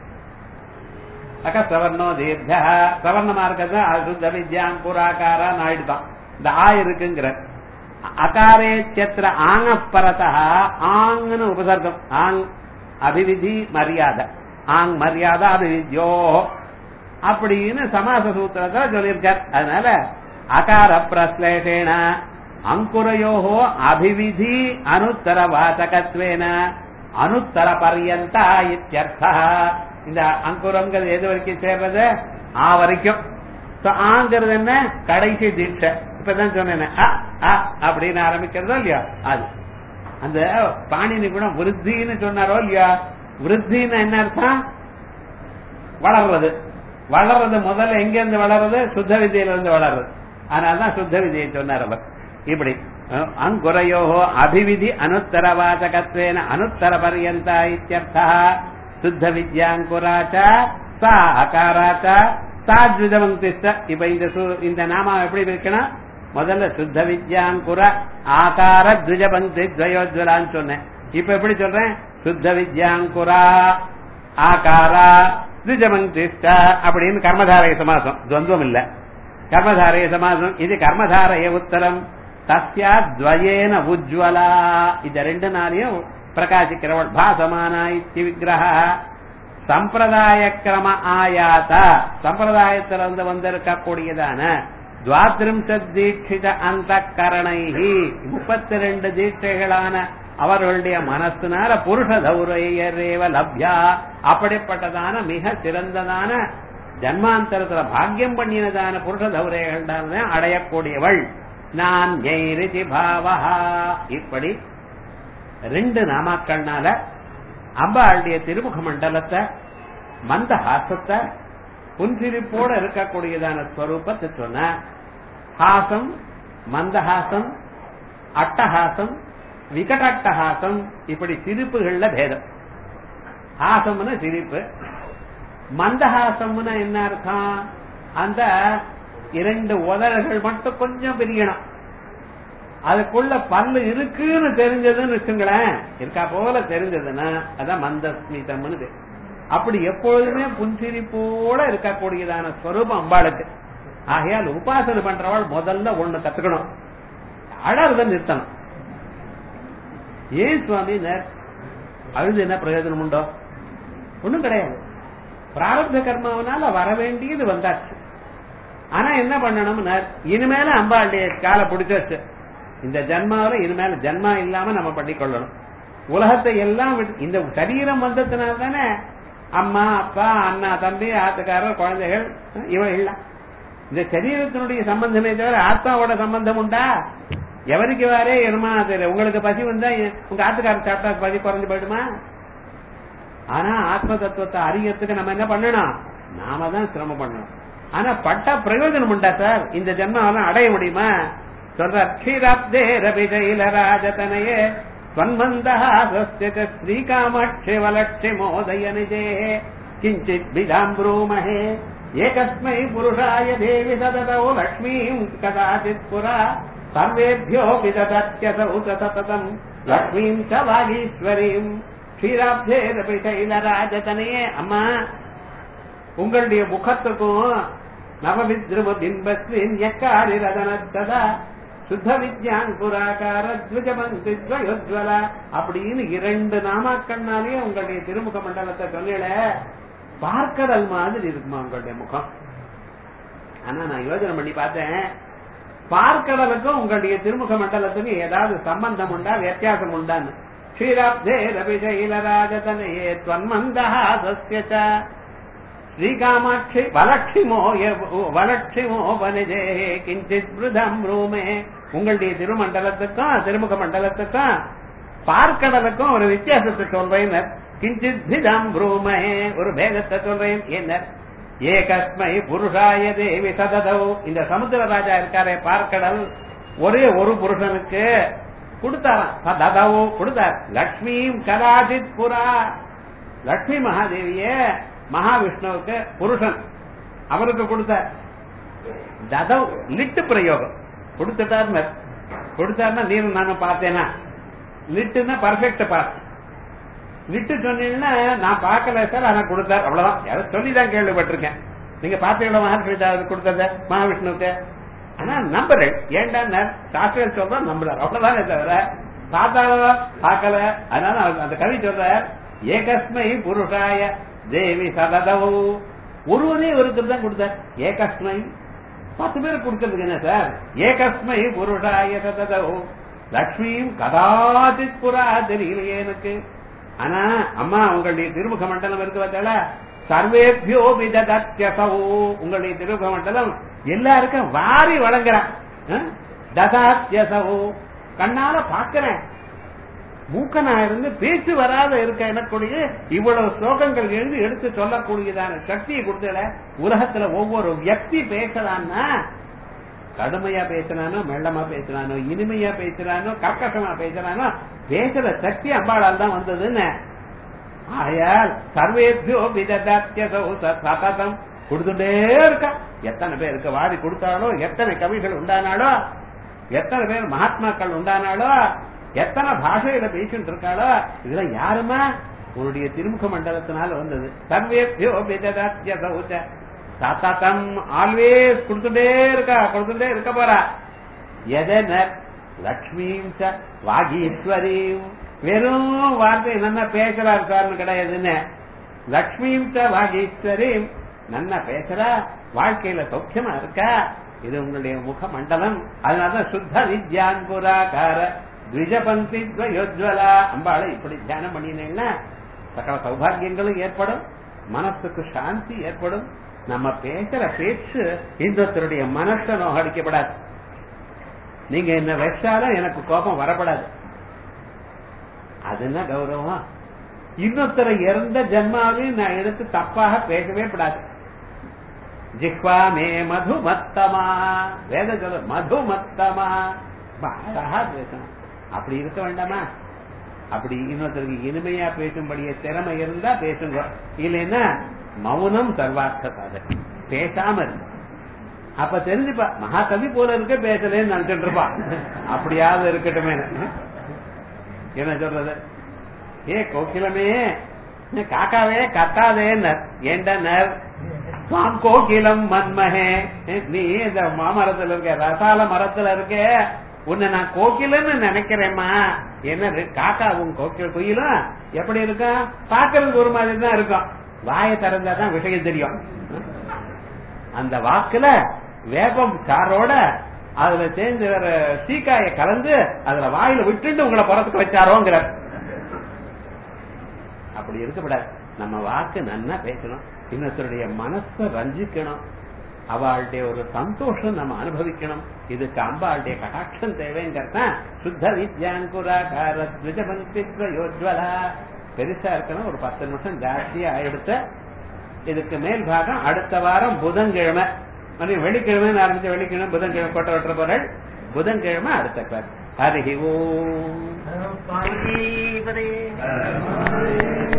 அக்கா சவர்ணோ தீர்க்க சவர்ணமா இருக்கிறது சுத்த வித்யாங்குராகாரா ஆயிடுதான் இந்த ஆ இருக்குங்கிற அகாரே சேத்திர ஆங்க பரதா ஆங்னு உபசர்க்கம் ஆங் அபிவிதி மரியாதை ஆங் மரியாதை அபிவித்யோ அப்படின்னு சமாச சூத்திரத்தை சொல்லியிருக்கார் அதனால அகார பிரஸ்லேஷேன அங்குரையோகோ அபிவிதி அனுத்தர வாசகத்வேன அனுத்தர பர்யந்தா இத்தியர்த்தா இந்த அங்குரங்கிறது எது வரைக்கும் சேர்றது ஆ வரைக்கும் ஆங்கிறது என்ன கடைசி தீட்சை இப்பதான் சொன்னேன் அப்படின்னு ஆரம்பிக்கிறதோ இல்லையா அது அந்த பாணினி கூட விருத்தின்னு சொன்னாரோ இல்லையா விருத்தின்னு என்ன அர்த்தம் வளர்றது வளர்றது முதல்ல எங்க இருந்து வளர்றது சுத்த வித்தியில இருந்து வளர்றது அதனாலதான் சுத்த விதியை சொன்னார் அவர் இப்படி அங்குரையோ அபிவிதி அனுத்தர வாசகத்வேன அனுத்தர பர்யந்தா இத்தியர்த்தா சுத்த வித்யாங்குராச்ச சா அகாராச்ச சாத்விதவங்கிஸ்ட இப்ப இந்த இந்த நாம எப்படி இருக்கணும் முதல்ல சுத்த வித்யாங்குர ஆகார துஜபந்தி துவயோஜ்வலான்னு சொன்னேன் இப்ப எப்படி சொல்றேன் சுத்த வித்யாங்குரா ஆகாரா துஜபந்திஷ்ட அப்படின்னு கர்மதாரய சமாசம் துவந்தம் இல்ல கர்மதாரய சமாசம் இது கர்மதாரய உத்தரம் தஸ்யா துவயேன உஜ்வலா இந்த ரெண்டு நாளையும் பிரகாசிக்கிறவள் பாசமானா இத்தி விக்கிரக சம்பிரதாய கிரம ஆயாத சம்பிரதாயத்திலிருந்து வந்திருக்கக்கூடியதான துவாத்திரிம்சத் தீட்சித அந்த கரணைகி முப்பத்தி ரெண்டு தீட்சைகளான அவர்களுடைய மனசுனால புருஷ தௌரையரேவ லப்யா அப்படிப்பட்டதான மிக சிறந்ததான ஜன்மாந்தரத்துல பாக்கியம் பண்ணினதான புருஷ தௌரைகள் அடையக்கூடியவள் நான் ஜெய்ரிதி பாவஹா இப்படி ரெண்டு நாமாக்கள்னால அம்பாளுடைய திருமுக மண்டலத்தை மந்த ஹாசத்தை புன்சிரிப்போட இருக்கக்கூடியதான ஸ்வரூபத்தை சொன்ன ஹாசம் மந்தஹாசம் அட்டஹாசம் விகடட்டஹாசம் இப்படி சிரிப்புகள்ல பேதம் ஹாசம்னு சிரிப்பு மந்தஹாசம்னு என்ன அர்த்தம் அந்த இரண்டு உதடுகள் மட்டும் கொஞ்சம் பிரியணும் அதுக்குள்ள பல்லு இருக்குன்னு தெரிஞ்சதுன்னு வச்சுங்களேன் இருக்கா போல தெரிஞ்சதுன்னா அதான் மந்தஸ்மிதம்னு பேரு. அப்படி எப்பொழுதுமே புன்சிரிப்போட இருக்கக்கூடியதான ஸ்வரூபம் அம்பாளுக்கு ஆகையால் உபாசனை பண்றவள் முதல்ல ஒண்ணு கத்துக்கணும் அழறத நிறுத்தணும் ஏன் சுவாமி நே- அழுது என்ன பிரயோஜனம் உண்டோ ஒண்ணும் கிடையாது பிராரப்த கர்மாவனால வர வேண்டியது வந்தாச்சு ஆனா என்ன பண்ணணும்னா இனிமேல அம்பாளுடைய காலை பிடிச்சு வச்சு இந்த ஜன்மாவில இனிமேல ஜன்மா இல்லாம நம்ம பண்ணிக்கொள்ளணும் உலகத்தை எல்லாம் விட்டு- இந்த சரீரம் வந்ததுனால தானே அம்மா அப்பா அண்ணா தம்பி ஆத்துக்காரர் குழந்தைகள் இவைகள்லாம் இந்த சரீரத்தினுடைய சம்பந்தமே தவிர ஆத்மாவோட சம்பந்தம் உண்டா எவருக்கு வாரே என்னமா தெரியும் உங்களுக்கு பசி வந்தா எ- உங்க ஆத்துக்காரர் சாப்பிட்டா பசி குறைஞ்சு போயிடுமா ஆனா ஆத்ம தத்துவத்தை அறியறதுக்கு நம்ம என்ன பண்ணணும் நாம தான் சிரமம் பண்ணணும் ஆனா பட்ட பிரயோஜனம் உண்டா சார் இந்த ஜென்மாவெல்லாம் அடைய முடியுமா சொல்ற க்ஷீராப்தே ரபிஜைல ராஜதனையே ஸ்வன்மந்தஹாசஸ்ய ஸ்ரீகாமாட்சி வலட்சி மோதய நிஜே கிஞ்சித் பிதாம் ப்ரூமஹே ஏகஸ்மை புருஷாய தேவி சததோ லக்ஷ்மீம் கதாச்சித் புரா சர்வேभ्यो விததத்யசௌ சததம் லக்ஷ்மீம் ச வாகீஸ்வரீம் க்ஷீராப்தே ரபிஜைல ராஜதனையே அம்மா உங்களுடைய முகத்துக்கும் நவவித்ரும பிம்பஸ்வின் எக்காரி ரதனத்ததா சுத்த வித்யாங்குராகார த்விஜபந்தி துவயோஜ்வல அப்படின்னு இரண்டு நாமாக்கண்ணாலே உங்களுடைய திருமுக மண்டலத்தை சொல்லல பார்க்கடல் மாதிரி இருக்குமா உங்களுடைய முகம் ஆனா நான் யோசனை பண்ணி பார்த்தேன் பார்க்கடலுக்கும் உங்களுடைய திருமுக மண்டலத்துக்கும் ஏதாவது சம்பந்தம் உண்டா வித்தியாசம் உண்டான்னு க்ஷீராப்தே ரவிஜைலராஜதனையே त्वन्मन्दहासस्य ஸ்ரீகாமாட்சி வலட்சிமோ வலட்சிமோ வனிஜே கிஞ்சித் மிருதம் ரூமே உங்களுடைய திருமண்டலத்துக்கும் திருமுக மண்டலத்துக்கும் பார்க்கடலுக்கும் ஒரு வித்தியாசத்தை சொல்றேன் கிஞ்சித் பிதம் ரூமே ஒரு பேதத்தை சொல்றேன் என்ன ஏகஸ்மை புருஷாய தேவி சததவு இந்த சமுத்திர ராஜா இருக்காரே பார்க்கடல் ஒரே ஒரு புருஷனுக்கு கொடுத்தாராம் சததவு கொடுத்தார் லக்ஷ்மியும் கதாசித் புரா லட்சுமி மகாதேவிய மகாவிஷ்ணுவுக்கு புருஷன் அவருக்கு கொடுத்தார் ததவ் லிட்டு பிரயோகம் கொடுத்துட்டார் கொடுத்தாருன்னா நீர் நானும் பார்த்தேனா லிட்டுன்னா பர்ஃபெக்ட் பாஸ் லிட்டு சொன்னீங்கன்னா நான் பார்க்கல சார் ஆனா கொடுத்தார் அவ்வளவுதான் யாரும் சொல்லிதான் கேள்விப்பட்டிருக்கேன் நீங்க பார்த்தீங்களா மகர்ஷி கொடுத்தத மகாவிஷ்ணுவுக்கு ஆனா நம்புறேன் ஏன்டா சாஸ்திரம் சொல்றோம் நம்புறார் அவ்வளவுதானே தவிர பார்த்தாலோ பார்க்கல அதனால அவர் அந்த கவி சொல்றார் ஏகஸ்மை புருஷாய தேவி சததவு ஒருவனே ஒருத்தர் தான் கொடுத்தார் ஏகஸ்மை பத்து பேர் கொடுக்கறதுக்கு என்ன சார் ஏகஸ்மை புருஷாய சததவு லக்ஷ்மியும் கதாச்சித் புறா தெரியலையே எனக்கு ஆனா அம்மா உங்களுடைய திருமுக மண்டலம் இருக்கு பார்த்தால சர்வேபியோ விததத்யசௌ உங்களுடைய திருமுக மண்டலம் எல்லாருக்கும் வாரி வழங்குறான் ததாத்யசௌ கண்ணால பாக்குறேன் மூக்கனா இருந்து பேச்சு வராத இருக்க எனக்குடைய இவ்வளவு ஸ்லோகங்கள் எழுதி எடுத்து சொல்லக்கூடியதான சக்தியை கொடுத்தல உலகத்துல ஒவ்வொரு வியக்தி பேசலான்னா கடுமையா பேசுறானோ மெல்லமா பேசுறானோ இனிமையா பேசுறானோ கர்க்கசமா பேசுறானோ பேசுற சக்தி அம்பாளால் தான் வந்ததுன்னு ஆயால் சர்வேபியோ விததாத்தியசௌ சததம் கொடுத்துட்டே இருக்கா எத்தனை பேருக்கு வாரி கொடுத்தாலோ எத்தனை கவிகள் உண்டானாலோ எத்தனை பேர் மகாத்மாக்கள் உண்டானாலோ எத்தனை பாஷையில பேசிட்டு இருக்காளோ இதெல்லாம் யாருமா உன்னுடைய திருமுக மண்டலத்தினால வந்தது சர்வேபியோ விததாத்தியசௌ தாத்தா தம் ஆல்வேஸ் கொடுத்துட்டே இருக்கா கொடுத்துட்டே இருக்க போறா எதன லக்ஷ்மீம் ச வாகீஸ்வரீம் வெறும் வார்த்தை என்னென்ன பேசுறாரு சார்னு கிடையாதுன்னு லக்ஷ்மீம் ச வாகீஸ்வரீம் நன்னா பேசுறா வாழ்க்கையில சௌக்கியமா இருக்கா இது உங்களுடைய முக மண்டலம் அதனாலதான் சுத்த வித்யாங்குராகார த்விஜபந்தி துவயோஜ்வலா அம்பாளை இப்படி தியானம் பண்ணினீங்கன்னா சகல சௌபாகியங்களும் ஏற்படும் மனசுக்கு சாந்தி ஏற்படும் நம்ம பேசுற பேச்சு இன்னொருத்தருடைய மனசை நோகடிக்கப்படாது நீங்க என்ன வச்சாலும் எனக்கு கோபம் வரப்படாது அது என்ன கௌரவம் இன்னொருத்தரை இறந்த ஜென்மாவையும் நான் எடுத்து தப்பாக பேசவே கூடாது ஜிஹ்வா மே மதுமத்தமா வேத சொல்ல மதுமத்தமா அழகா பேசணும் அப்படி இருக்க வேண்டாமா அப்படி இன்னொருத்தருக்கு இனிமையா பேசும்படிய திறமை இருந்தா பேசுங்க இல்லைன்னா மௌனம் சர்வார்த்த சாதனை பேசாம இருக்கு அப்ப தெரிஞ்சுப்பா மகாகவி போல இருக்க பேசலன்னு நினைச்சிட்டு இருப்பா அப்படியாவது இருக்கட்டுமே என்ன சொல்றது ஏ கோகிலமே காக்காவே கத்தாதேன்னர் ஏண்டனர் சுவாம் கோகிலம் மன்மகே நீ இந்த மாமரத்துல இருக்க ரசால மரத்துல இருக்க உன்னை நான் கோகிலன்னு நினைக்கிறேம்மா என்ன காக்காவும் கோகில் குயிலும் எப்படி இருக்கும் பாக்குறதுக்கு ஒரு மாதிரி தான் இருக்கும் வாயை திறந்தாதான் விஷயம் தெரியும் அந்த வாக்குல வேப்பம் சாரோட அதுல சேர்ந்து வேற சீக்காய கலந்து அதுல வாயில விட்டுட்டு உங்களை புறத்துக்கு வச்சாரோங்கிற அப்படி இருக்கக்கூடாது நம்ம வாக்கு நன்னா பேசணும் இன்னொருத்தருடைய மனசை ரஞ்சிக்கணும் அவளுடைய ஒரு சந்தோஷம் நம்ம அனுபவிக்கணும் இதுக்கு அம்பாளுடைய கடாட்சம் தேவைங்கிறத சுத்த வித்யாங்குராகார யோஜ்வலா பெருசா இருக்கணும் ஒரு பத்து நிமிஷம் ஜாஸ்தியா எடுத்த இதுக்கு மேல் பாகம் அடுத்த வாரம் புதன்கிழமை வெள்ளிக்கிழமை ஆரம்பிச்ச வெள்ளிக்கிழமை புதன்கிழமை கொட்ட வெட்டுற பொருள் புதன்கிழமை அடுத்த கிளாஸ் ஹரி ஓம்